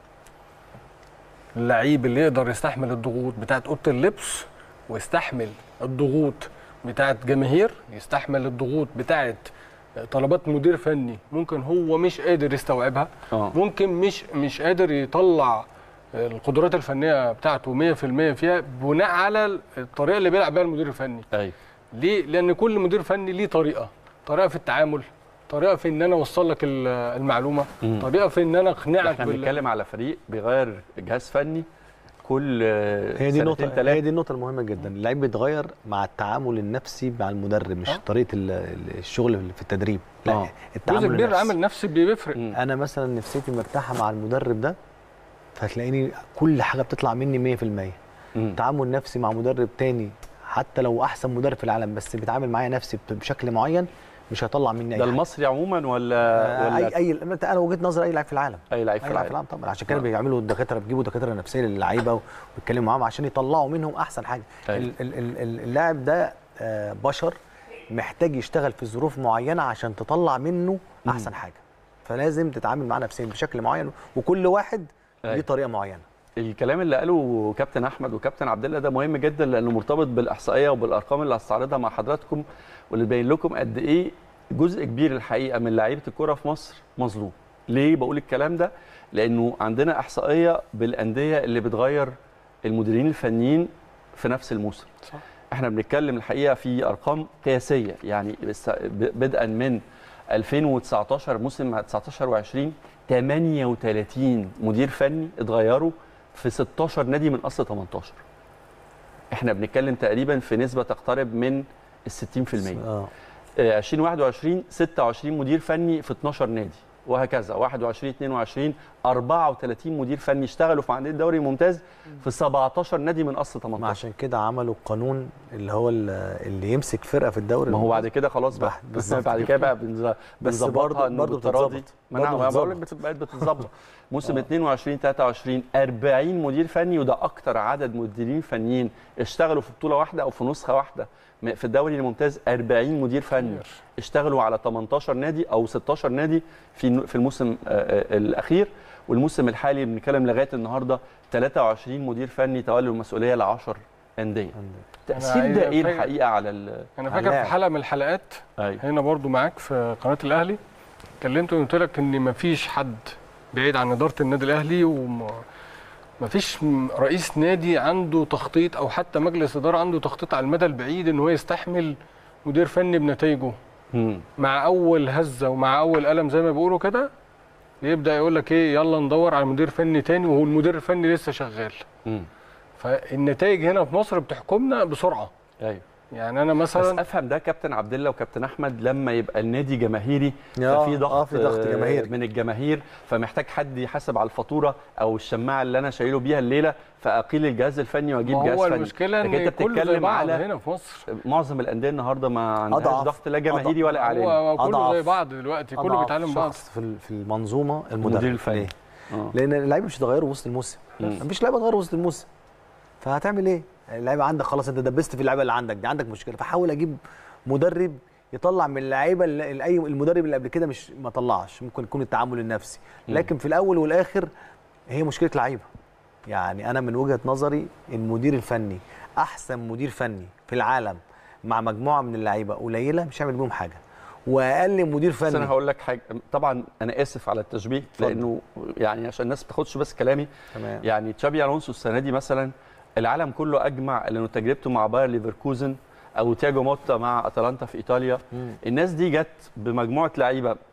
اللعيب اللي يقدر يستحمل الضغوط بتاعت اوضه اللبس ويستحمل الضغوط بتاعت جماهير يستحمل الضغوط بتاعت طلبات مدير فني ممكن هو مش قادر يستوعبها اه ممكن مش مش قادر يطلع القدرات الفنيه بتاعته 100% فيها بناء على الطريقه اللي بيلعب بيها المدير الفني ايوه ليه؟ لأن كل مدير فني ليه طريقة، طريقة في التعامل، طريقة في إن أنا أوصل لك ال- المعلومة، مم. طريقة في إن أنا أقنعك احنا بال- بنتكلم على فريق بيغير جهاز فني كل آه، هي دي سنتين النقطة تلاتة. هي دي النقطة المهمة جدا، اللعيب بيتغير مع التعامل النفسي مع المدرب مش آه. طريقة ال- ال- الشغل في التدريب، لا آه. التعامل جزء كبير النفسي. عامل نفسي بيفرق مم. انا مثلا نفسيتي مرتاحة مع المدرب ده فهتلاقيني كل حاجة بتطلع مني 100%. مم. تعامل نفسي مع مدرب تاني حتى لو احسن مدرب في العالم بس بيتعامل معايا نفسي بشكل معين مش هيطلع مني اي ده حاجة. المصري عموما ولا آه، ولا اي اي انا وجهه نظري اي لاعب في العالم اي لعيب اي في لاعب في العالم العالم طبعا عشان كده آه. بيعملوا الدكاتره بيجيبوا دكاتره نفسيه للعيبه وبيتكلموا معاهم عشان يطلعوا منهم احسن حاجه أيوة. ال- ال- ال- ال- اللاعب ده آه، بشر محتاج يشتغل في ظروف معينه عشان تطلع منه احسن حاجه فلازم تتعامل معاه نفسيا بشكل معين وكل واحد ليه أيوة. طريقه معينه الكلام اللي قاله كابتن احمد وكابتن عبد الله ده مهم جدا لانه مرتبط بالاحصائيه وبالارقام اللي هستعرضها مع حضراتكم واللي تبين لكم قد ايه جزء كبير الحقيقه من لعيبه الكوره في مصر مظلوم. ليه بقول الكلام ده؟ لانه عندنا احصائيه بالانديه اللي بتغير المديرين الفنيين في نفس الموسم. صح. احنا بنتكلم الحقيقه في ارقام قياسيه يعني بس- ب- بدءا من 2019 موسم 19 و20 38 مدير فني اتغيروا في 16 نادي من اصل 18 احنا بنتكلم تقريبا في نسبه تقترب من ال 60% اه آه، 2021 26 مدير فني في 12 نادي وهكذا 21 22 34 مدير فني اشتغلوا في عندنا الدوري الممتاز في 17 نادي من اصل ما 18 عشان كده عملوا قانون اللي هو ال- اللي يمسك فرقه في الدوري ما هو بعد كده خلاص بقى بح- بالظبط. بعد كده بقى بنز- بنظبطها برضه- إنه برضه بالتراضي. بتتظبط. ما انا برضه أنا بقول لك بتتظبط. بت- بقت بتتظبط موسم 22 23 40 مدير فني وده اكتر عدد مديرين فنيين اشتغلوا في بطوله واحده او في نسخه واحده م- في الدوري الممتاز 40 مدير فني اشتغلوا على 18 نادي او 16 نادي في في الموسم آه، آه، الاخير والموسم الحالي بنتكلم لغايه النهارده 23 مدير فني تولوا المسؤوليه ل 10 انديه التاثير أنا ده ايه فاكر- الحقيقه على ال- أنا فاكر في هنلاعب. حلقة من الحلقات ايوه هنا برضو معاك في قناة الأهلي كلمت وقلت لك إن مفيش حد بعيد عن إدارة النادي الأهلي ومفيش م- رئيس نادي عنده تخطيط أو حتى مجلس إدارة عنده تخطيط على المدى البعيد إن هو يستحمل مدير فني بنتائجه مم. مع اول هزه ومع اول قلم زي ما بيقولوا كده يبدا يقول لك ايه يلا ندور على مدير فني تاني وهو المدير الفني لسه شغال مم. فالنتائج هنا في مصر بتحكمنا بسرعه ايوه يعني انا بس مثلا افهم ده كابتن عبد الله وكابتن احمد لما يبقى النادي جماهيري آه، ففي ضغط آه، في ضغط آه، جماهيري. من الجماهير فمحتاج حد يحاسب على الفاتوره او الشماعه اللي انا شايله بيها الليله فاقيل الجهاز الفني واجيب ما جهاز هو فني المشكله لكن ان انت كله زي بتتكلم بعض على هنا في مصر معظم الانديه النهارده ما عندهاش أضعف. ضغط لا جماهيري ولا اعلامي هو كله أضعف. زي بعض دلوقتي كله أضعف بيتعلم بعض شخص في ال- في المنظومه المدرب المدير الفني. ليه؟ آه. لان اللعيبه مش هتغيروا وسط الموسم مم. مفيش لعيبه تغير وسط الموسم فهتعمل ايه اللعيبه عندك خلاص انت دبست في اللعيبه اللي عندك دي عندك مشكله فحاول اجيب مدرب يطلع من اللعيبه اللي اللي- اي المدرب اللي قبل كده مش ما طلعش ممكن يكون التعامل النفسي لكن في الاول والاخر هي مشكله لعيبه يعني انا من وجهه نظري المدير الفني احسن مدير فني في العالم مع مجموعه من اللعيبه قليله مش هيعمل بيهم حاجه واقل مدير بس انا فني هقول لك حاجه طبعا انا اسف على التشبيه اتفضل. لانه يعني عشان الناس ما تاخدش بس كلامي تمام يعني تشابي الونسو السنه دي مثلا العالم كله اجمع لانه تجربته مع باير ليفركوزن او تياجو موتا مع اتلانتا في ايطاليا مم. الناس دي جت بمجموعه لعيبه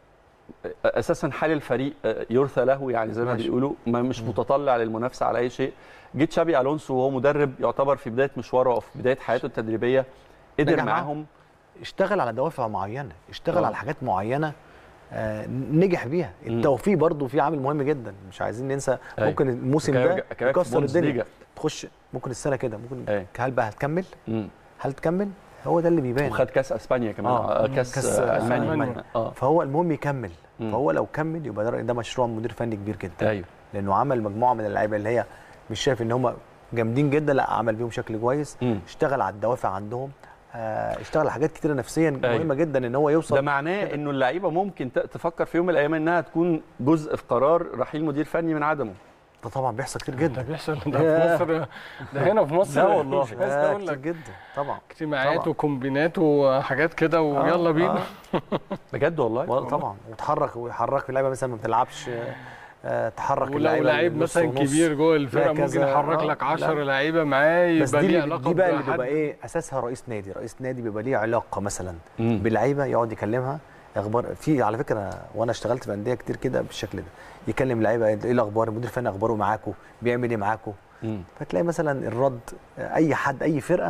اساسا حال الفريق آه، يرثى له يعني زي ما ماشي. بيقولوا ما مش متطلع للمنافسه على اي شيء جيت شابي الونسو وهو مدرب يعتبر في بدايه مشواره او في بدايه حياته التدريبيه قدر نجح معاهم. معاهم اشتغل على دوافع معينه اشتغل آه. على حاجات معينه آه، نجح بيها التوفيق برضو في عامل مهم جدا مش عايزين ننسى أيوة. ممكن الموسم وكمان- ده كمان في يكسر الدنيا بوندسليجا. تخش ممكن السنه كده ممكن أيوة. هل بقى هتكمل مم. هل تكمل هو ده اللي بيبان وخد كاس اسبانيا كمان آه. آه. كاس, كاس آه، المانيا ألمانيا. اه فهو المهم يكمل مم. فهو لو كمل يبقى ده ده مشروع مدير فني كبير جدا ايوه لانه عمل مجموعه من اللعيبه اللي هي مش شايف ان هم جامدين جدا لا عمل بيهم شكل كويس مم. اشتغل على الدوافع عندهم آه، اشتغل على حاجات كتيره نفسيا أيوة. مهمه جدا ان هو يوصل ده معناه انه اللعيبه ممكن ت- تفكر في يوم من الايام انها تكون جزء في قرار رحيل مدير فني من عدمه ده طبعا بيحصل كتير ده جدا بيحصل ده في مصر ده هنا في مصر لا والله مش عايز آه، اقول كتير لك جدا طبعا اجتماعات طبعا. وكومبينات وحاجات كده ويلا بينا بجد والله والله طبعا وتحرك ويحرك اللعيبه مثلا ما بتلعبش آه، تحرك ولو اللعيبة لعيب للنص مثلا ونص. كبير جوه الفرقه لا ممكن كذا، يحرك آه، لك لا. 10 لعيبه معاه بس يبقى دي ليه اللي- علاقه دي بقى اللي بحد. بيبقى ايه اساسها رئيس نادي رئيس نادي بيبقى ليه علاقه مثلا مم. بلعيبه يقعد يكلمها اخبار في على فكره وانا اشتغلت في انديه كتير كده بالشكل ده يكلم لعيبه ايه الاخبار المدير الفني اخباره معاكم بيعمل ايه معاكم مم. فتلاقي مثلا الرد اي حد اي فرقه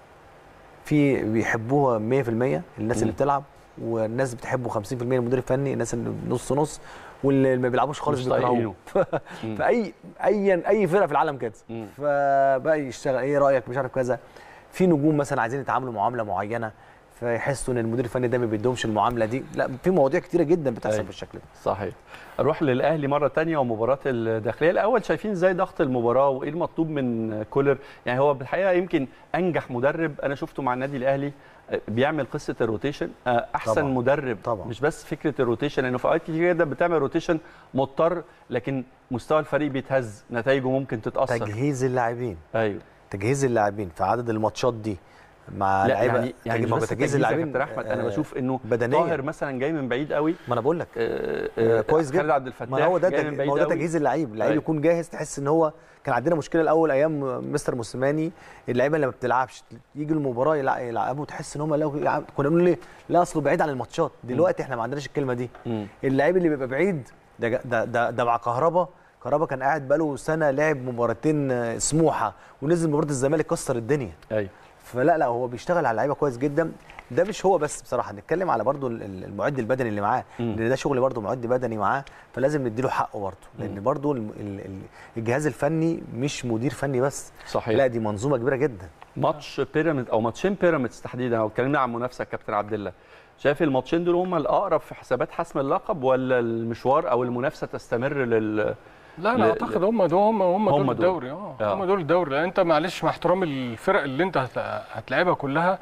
في بيحبوها 100% الناس مم. اللي بتلعب والناس بتحبه 50% المدير الفني الناس اللي نص نص واللي ما بيلعبوش خالص مش بيكرهوه طايقينه. مم. فاي اي اي فرقه في العالم كده مم. فبقى يشتغل ايه رايك مش عارف كذا في نجوم مثلا عايزين يتعاملوا معامله معينه فيحسوا ان المدير الفني ده ما بيديهمش المعامله دي لا في مواضيع كتيره جدا بتحصل أيوة. بالشكل ده صحيح اروح للاهلي مره تانية ومباراه الداخليه الاول شايفين ازاي ضغط المباراه وايه المطلوب من كولر يعني هو بالحقيقه يمكن انجح مدرب انا شفته مع النادي الاهلي آه، بيعمل قصه الروتيشن آه، احسن طبعاً. مدرب طبعاً. مش بس فكره الروتيشن لانه في اوقات كتير جدا بتعمل روتيشن مضطر لكن مستوى الفريق بيتهز نتائجه ممكن تتاثر تجهيز اللاعبين ايوه تجهيز اللاعبين في عدد الماتشات دي مع لا لعيبه يعني يعني مش ما هو بس تجهيز تجهيز يا اللاعبين كابتن احمد انا آه، بشوف انه بدنيا. طاهر مثلا جاي من بعيد قوي ما انا بقول لك آه، آه، آه، كويس خالد جدا عبد الفتاح ما هو ده جاي تج... من ما بعيد هو ده قوي. تجهيز اللعيب اللعيب أيوة. يكون جاهز تحس ان هو كان عندنا مشكله الاول ايام مستر موسيماني اللعيبه اللي ما بتلعبش يجي المباراه يلع- يلعبوا تحس ان هم لو يلعب- كنا بنقول ليه لا اصله بعيد عن الماتشات دلوقتي احنا ما عندناش الكلمه دي مم. اللعيب اللي بيبقى بعيد ده ده ده, ده مع كهربا كهربا كان قاعد بقاله سنه لعب مباراتين آه، سموحه ونزل مباراه الزمالك كسر الدنيا ايوه فلا لا هو بيشتغل على اللعيبه كويس جدا ده مش هو بس بصراحه نتكلم على برضو ال- ال- المعد البدني اللي معاه مم. لان ده شغل برضو معد بدني معاه فلازم نديله حقه برضو لان برضو الم- ال- ال- الجهاز الفني مش مدير فني بس صحيح لا دي منظومه كبيره جدا ماتش بيراميدز او ماتشين بيراميدز تحديدا لو اتكلمنا عن منافسه كابتن عبد الله شايف الماتشين دول هم الاقرب في حسابات حسم اللقب ولا المشوار او المنافسه تستمر لل لا لا- انا اعتقد هم دول هم هم هم دول دول. الدوري اه آه. هم دول الدوري لان انت معلش مع احترام الفرق اللي انت هت- هتلعبها كلها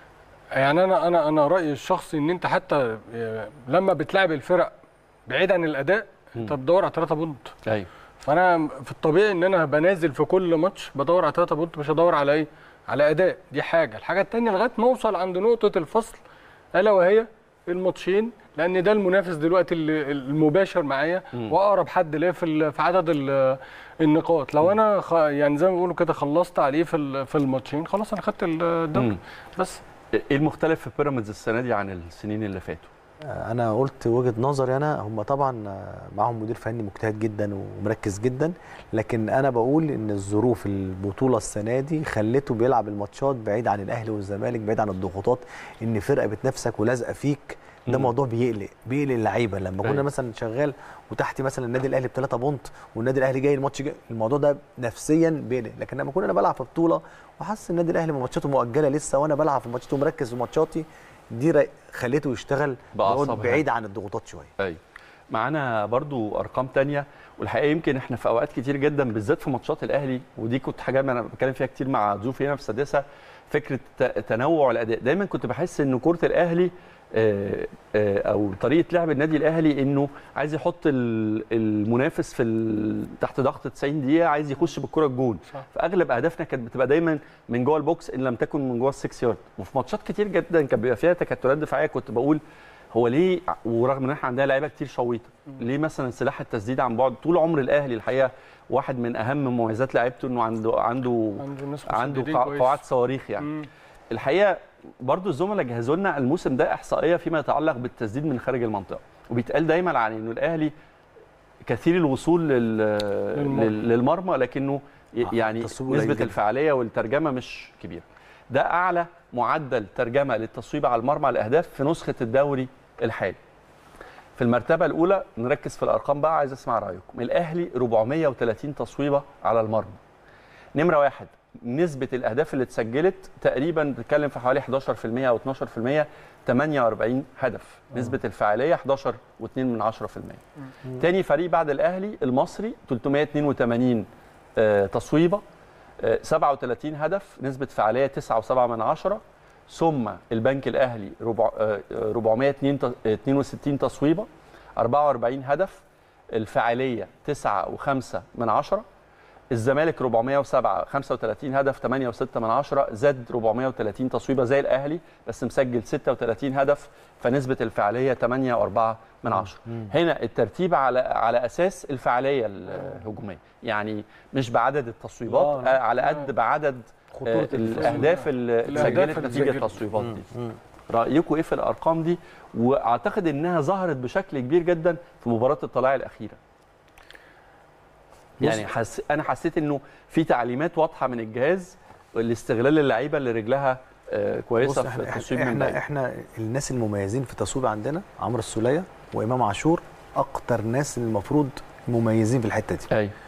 يعني انا انا انا رايي الشخصي ان انت حتى آه، لما بتلعب الفرق بعيد عن الاداء انت بتدور على 3 بونت ايوه فانا في الطبيعي ان انا بنازل في كل ماتش بدور على 3 بونت مش هدور على ايه على اداء دي حاجه الحاجه الثانيه لغايه ما اوصل عند نقطه الفصل الا وهي الماتشين لان ده المنافس دلوقتي اللي- المباشر معايا واقرب حد ليا في ال- في عدد ال- النقاط لو انا خ... يعني زي ما بيقولوا كده خلصت عليه في ال- في الماتشين خلاص انا خدت الدوري مم. بس ايه المختلف في بيراميدز السنه دي عن السنين اللي فاتوا آه، انا قلت وجهه نظري انا هم طبعا آه، معاهم مدير فني مجتهد جدا ومركز جدا لكن انا بقول ان الظروف البطوله السنه دي خلته بيلعب الماتشات بعيد عن الاهلي والزمالك بعيد عن الضغوطات ان فرقه بتنافسك ولازقه فيك ده مم. موضوع بيقلق بيقلق اللعيبه لما كنا أيوة. مثلا شغال وتحتي مثلا النادي الاهلي بثلاثه بونت والنادي الاهلي جاي الماتش جاي الموضوع ده نفسيا بيقلق لكن لما كنا انا بلعب في بطوله وحاسس النادي الاهلي ماتشاته مؤجله لسه وانا بلعب في ماتشاته ومركز في ماتشاتي دي را- خليته يشتغل بأعصاب يقعد بعيد عن الضغوطات شويه ايوه معانا برضو ارقام تانية والحقيقه يمكن احنا في اوقات كتير جدا بالذات في ماتشات الاهلي ودي كنت حاجه انا بتكلم فيها كتير مع ضيوفي هنا في السادسه فكره ت- تنوع الاداء دايما كنت بحس ان كره الاهلي آه، آه، او طريقه لعب النادي الاهلي انه عايز يحط ال- المنافس في ال- تحت ضغط 90 دقيقه عايز يخش بالكره الجون صح. فاغلب اهدافنا كانت بتبقى دايما من جوه البوكس ان لم تكن من جوه السكس يارد وفي ماتشات كتير جدا كان بيبقى فيها تكتلات دفاعيه كنت بقول هو ليه ورغم ان احنا عندنا لعيبه كتير شويطه ليه مثلا سلاح التسديد عن بعد طول عمر الاهلي الحقيقه واحد من اهم مميزات لعيبته انه عنده عنده عنده ناس عنده مسددين قا- كويس. قواعد صواريخ يعني مم. الحقيقه برضو الزملاء جهزوا لنا الموسم ده احصائيه فيما يتعلق بالتسديد من خارج المنطقه وبيتقال دايما عن انه الاهلي كثير الوصول لل... للمرمى. لل- للمرمى لكنه ي- آه، يعني التصويب قليل نسبه جداً. الفعاليه والترجمه مش كبيره ده اعلى معدل ترجمه للتصويب على المرمى الاهداف في نسخه الدوري الحالي في المرتبه الاولى نركز في الارقام بقى عايز اسمع رايكم الاهلي 430 تصويبه على المرمى نمره واحد نسبه الاهداف اللي اتسجلت تقريبا بتتكلم في حوالي 11% او 12% 48 هدف نسبه الفعاليه 11 و2 من 10% تاني فريق بعد الاهلي المصري 382 آه، تصويبه آه، 37 هدف نسبه فعاليه 9.7 من 10 ثم البنك الاهلي ربع- آه، آه، 462 تصويبه 44 هدف الفعاليه 9.5 من 10 الزمالك 407 35 هدف 8.6 من 10 زاد 430 تصويبه زي الاهلي بس مسجل 36 هدف فنسبه الفعاليه 8.4 من 10 هنا الترتيب على على اساس الفعاليه الهجوميه يعني مش بعدد التصويبات آه، آه على قد بعدد خطورة آه التصويب. الاهداف اللي الأهداف اتسجلت اللي نتيجه اتسجلت. التصويبات دي رايكم ايه في الارقام دي واعتقد انها ظهرت بشكل كبير جدا في مباراه الطلائع الاخيره يعني حس... انا حسيت انه في تعليمات واضحه من الجهاز لاستغلال اللعيبه اللي رجلها آه، كويسه بص في احنا التصويب من احنا, بعيد احنا الناس المميزين في التصويب عندنا عمرو السوليه وامام عاشور اكتر ناس المفروض مميزين في الحته دي ايوه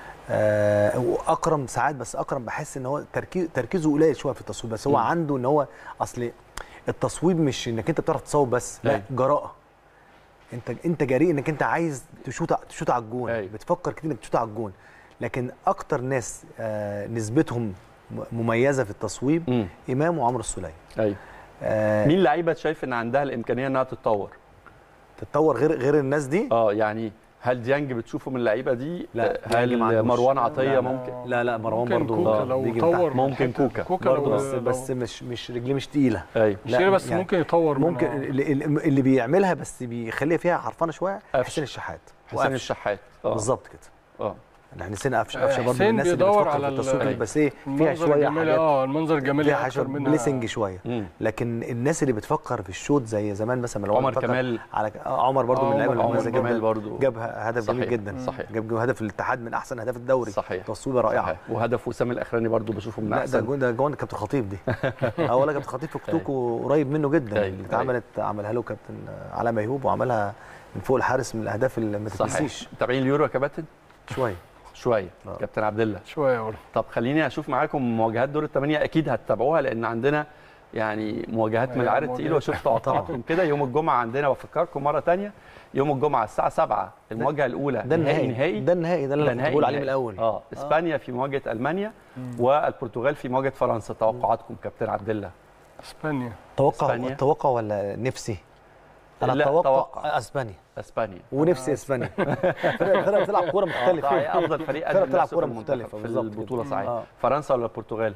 آه واكرم ساعات بس اكرم بحس ان هو تركيز تركيزه قليل شويه في التصويب بس هو مم. عنده ان هو اصل التصويب مش انك انت بتعرف تصوب بس لا أيوة. جراءه انت انت جريء انك انت عايز تشوط تشوط على الجون أيوة. بتفكر كتير انك تشوط على الجون لكن اكتر ناس آه نسبتهم م- مميزه في التصويب امم امام وعمرو السوليه ايوه آه مين لعيبه شايف ان عندها الامكانيه انها تتطور تتطور غير غير الناس دي اه يعني هل ديانج بتشوفه من اللعيبه دي لا، آه، ديانج ما هل عندوش. مروان لا، عطيه لا. ممكن لا لا مروان ممكن برضو كوكا آه، لو بيجي من طور تحت. ممكن حتة- كوكا. كوكا برضه لو بس لو- بس مش مش رجليه مش تقيله ايوه مش لا، كده بس يعني ممكن يطور منها. ممكن اللي, اللي بيعملها بس بيخليها فيها حرفانه شويه قفش. حسين الشحات حسين وقفش. الشحات اه بالظبط كده اه يعني حسين قفشه آه، قفشه برضه من حسين الناس اللي بيدور بتفكر على في ال- التصوير أيوة. بس ايه فيها المنظر شويه الجمالي حاجات اه المنظر الجمالي فيها اكتر حاجه منها بليسنج شويه مم. لكن الناس اللي بتفكر في الشوط زي زمان مثلا لو عمر بتفكر كمال على آه، عمر برضه من آه، اللعيبه عمر- المميزه عمر كمال جدا برضو جاب هدف جميل صحيح. جدا صحيح. جاب هدف الاتحاد من احسن اهداف الدوري صحيح تصويبه رائعه صحيح. وهدف وسام الاخراني برضو بشوفه من لا ده احسن جون ده جون كابتن خطيب دي اه ولا كابتن خطيب في كتوكو قريب منه جدا أيوة. اللي اتعملت عملها له كابتن علاء ميهوب وعملها من فوق الحارس من الاهداف اللي ما صحيح تتنسيش متابعين اليورو يا كباتن شويه شويه آه. كابتن عبد الله شويه برضه طب خليني اشوف معاكم مواجهات دور الثمانيه اكيد هتتابعوها لان عندنا يعني مواجهات من أيوة، العيار التقيل مواجهات. واشوف توقعاتكم كده يوم الجمعه عندنا بفكركم مره ثانيه يوم الجمعه الساعه 7 المواجهه الاولى ده النهائي نهائي ده النهائي ده اللي ده انا كنت نهائي بقول عليه من نهائي. الاول اه اسبانيا في مواجهه المانيا والبرتغال في مواجهه فرنسا توقعاتكم كابتن عبد الله اسبانيا توقع إسبانيا. توقع ولا نفسي انا لا، اتوقع توقع. اسبانيا اسبانيا ونفسي اسبانيا فرقه فرقة بتلعب كوره آه، مختلفه صحيح، افضل فريق فرقة قدم بتلعب نفسه كورة في المنتخب- مختلفة في بالظبط كده. البطوله صحيح آه. فرنسا ولا البرتغال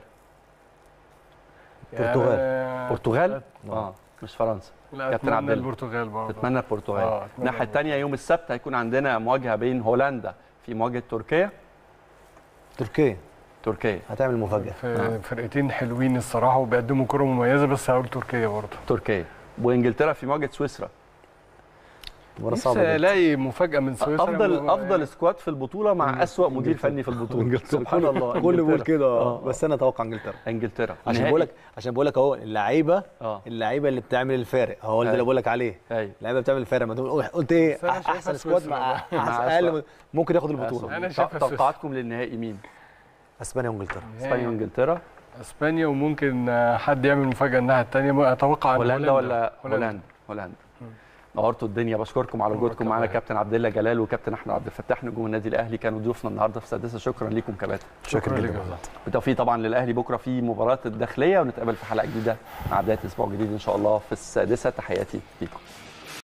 البرتغال. يعني- البرتغال اه مش فرنسا لا كابتن عبد اتمنى الله. البرتغال برضه تتمنى البرتغال آه، أتمنى الناحيه الثانيه يوم السبت هيكون عندنا مواجهه بين هولندا في مواجهه تركيا تركيا تركيا هتعمل مفاجاه في فرقتين حلوين الصراحه وبيقدموا كره مميزه بس هقول تركيا برضه تركيا وانجلترا في مواجهه سويسرا مباراه نفسي صعبه جدا الاقي مفاجاه من سويسرا افضل ما- افضل سكواد في البطوله مع اسوا مدير فني في البطوله سبحان الله كل بيقول إنجلترا. كده آه، اه بس انا اتوقع انجلترا انجلترا عشان نهائي. بقول لك عشان بقول لك اهو اللعيبه اه اللعيبه اللي بتعمل الفارق هو ده أيوة. اللي بقول لك عليه ايوه اللعيبه بتعمل الفارق ما تقول قلت ايه بس أنا شايفها احسن سكواد سويسرا مع بقى. أحسن- مع اقل أسوأ. من- ممكن ياخد أسوا. البطوله أنا شايفها سويسرا. توقعاتكم للنهائي مين؟ اسبانيا وانجلترا اسبانيا وانجلترا اسبانيا وممكن آه، حد يعمل مفاجاه الناحيه الثانيه اتوقع إن هولندا ولا هولندا هولندا نورتوا الدنيا بشكركم على وجودكم الله معانا يخليك. كابتن عبد الله جلال وكابتن احمد عبد الفتاح نجوم النادي الاهلي كانوا ضيوفنا النهارده في سادسه شكرا ليكم كباتن شكرا لك جدا. يا بالتوفيق طبعا للاهلي بكره في مباراه الداخليه ونتقابل في حلقه جديده مع بدايه اسبوع جديد ان شاء الله في السادسه تحياتي ليكم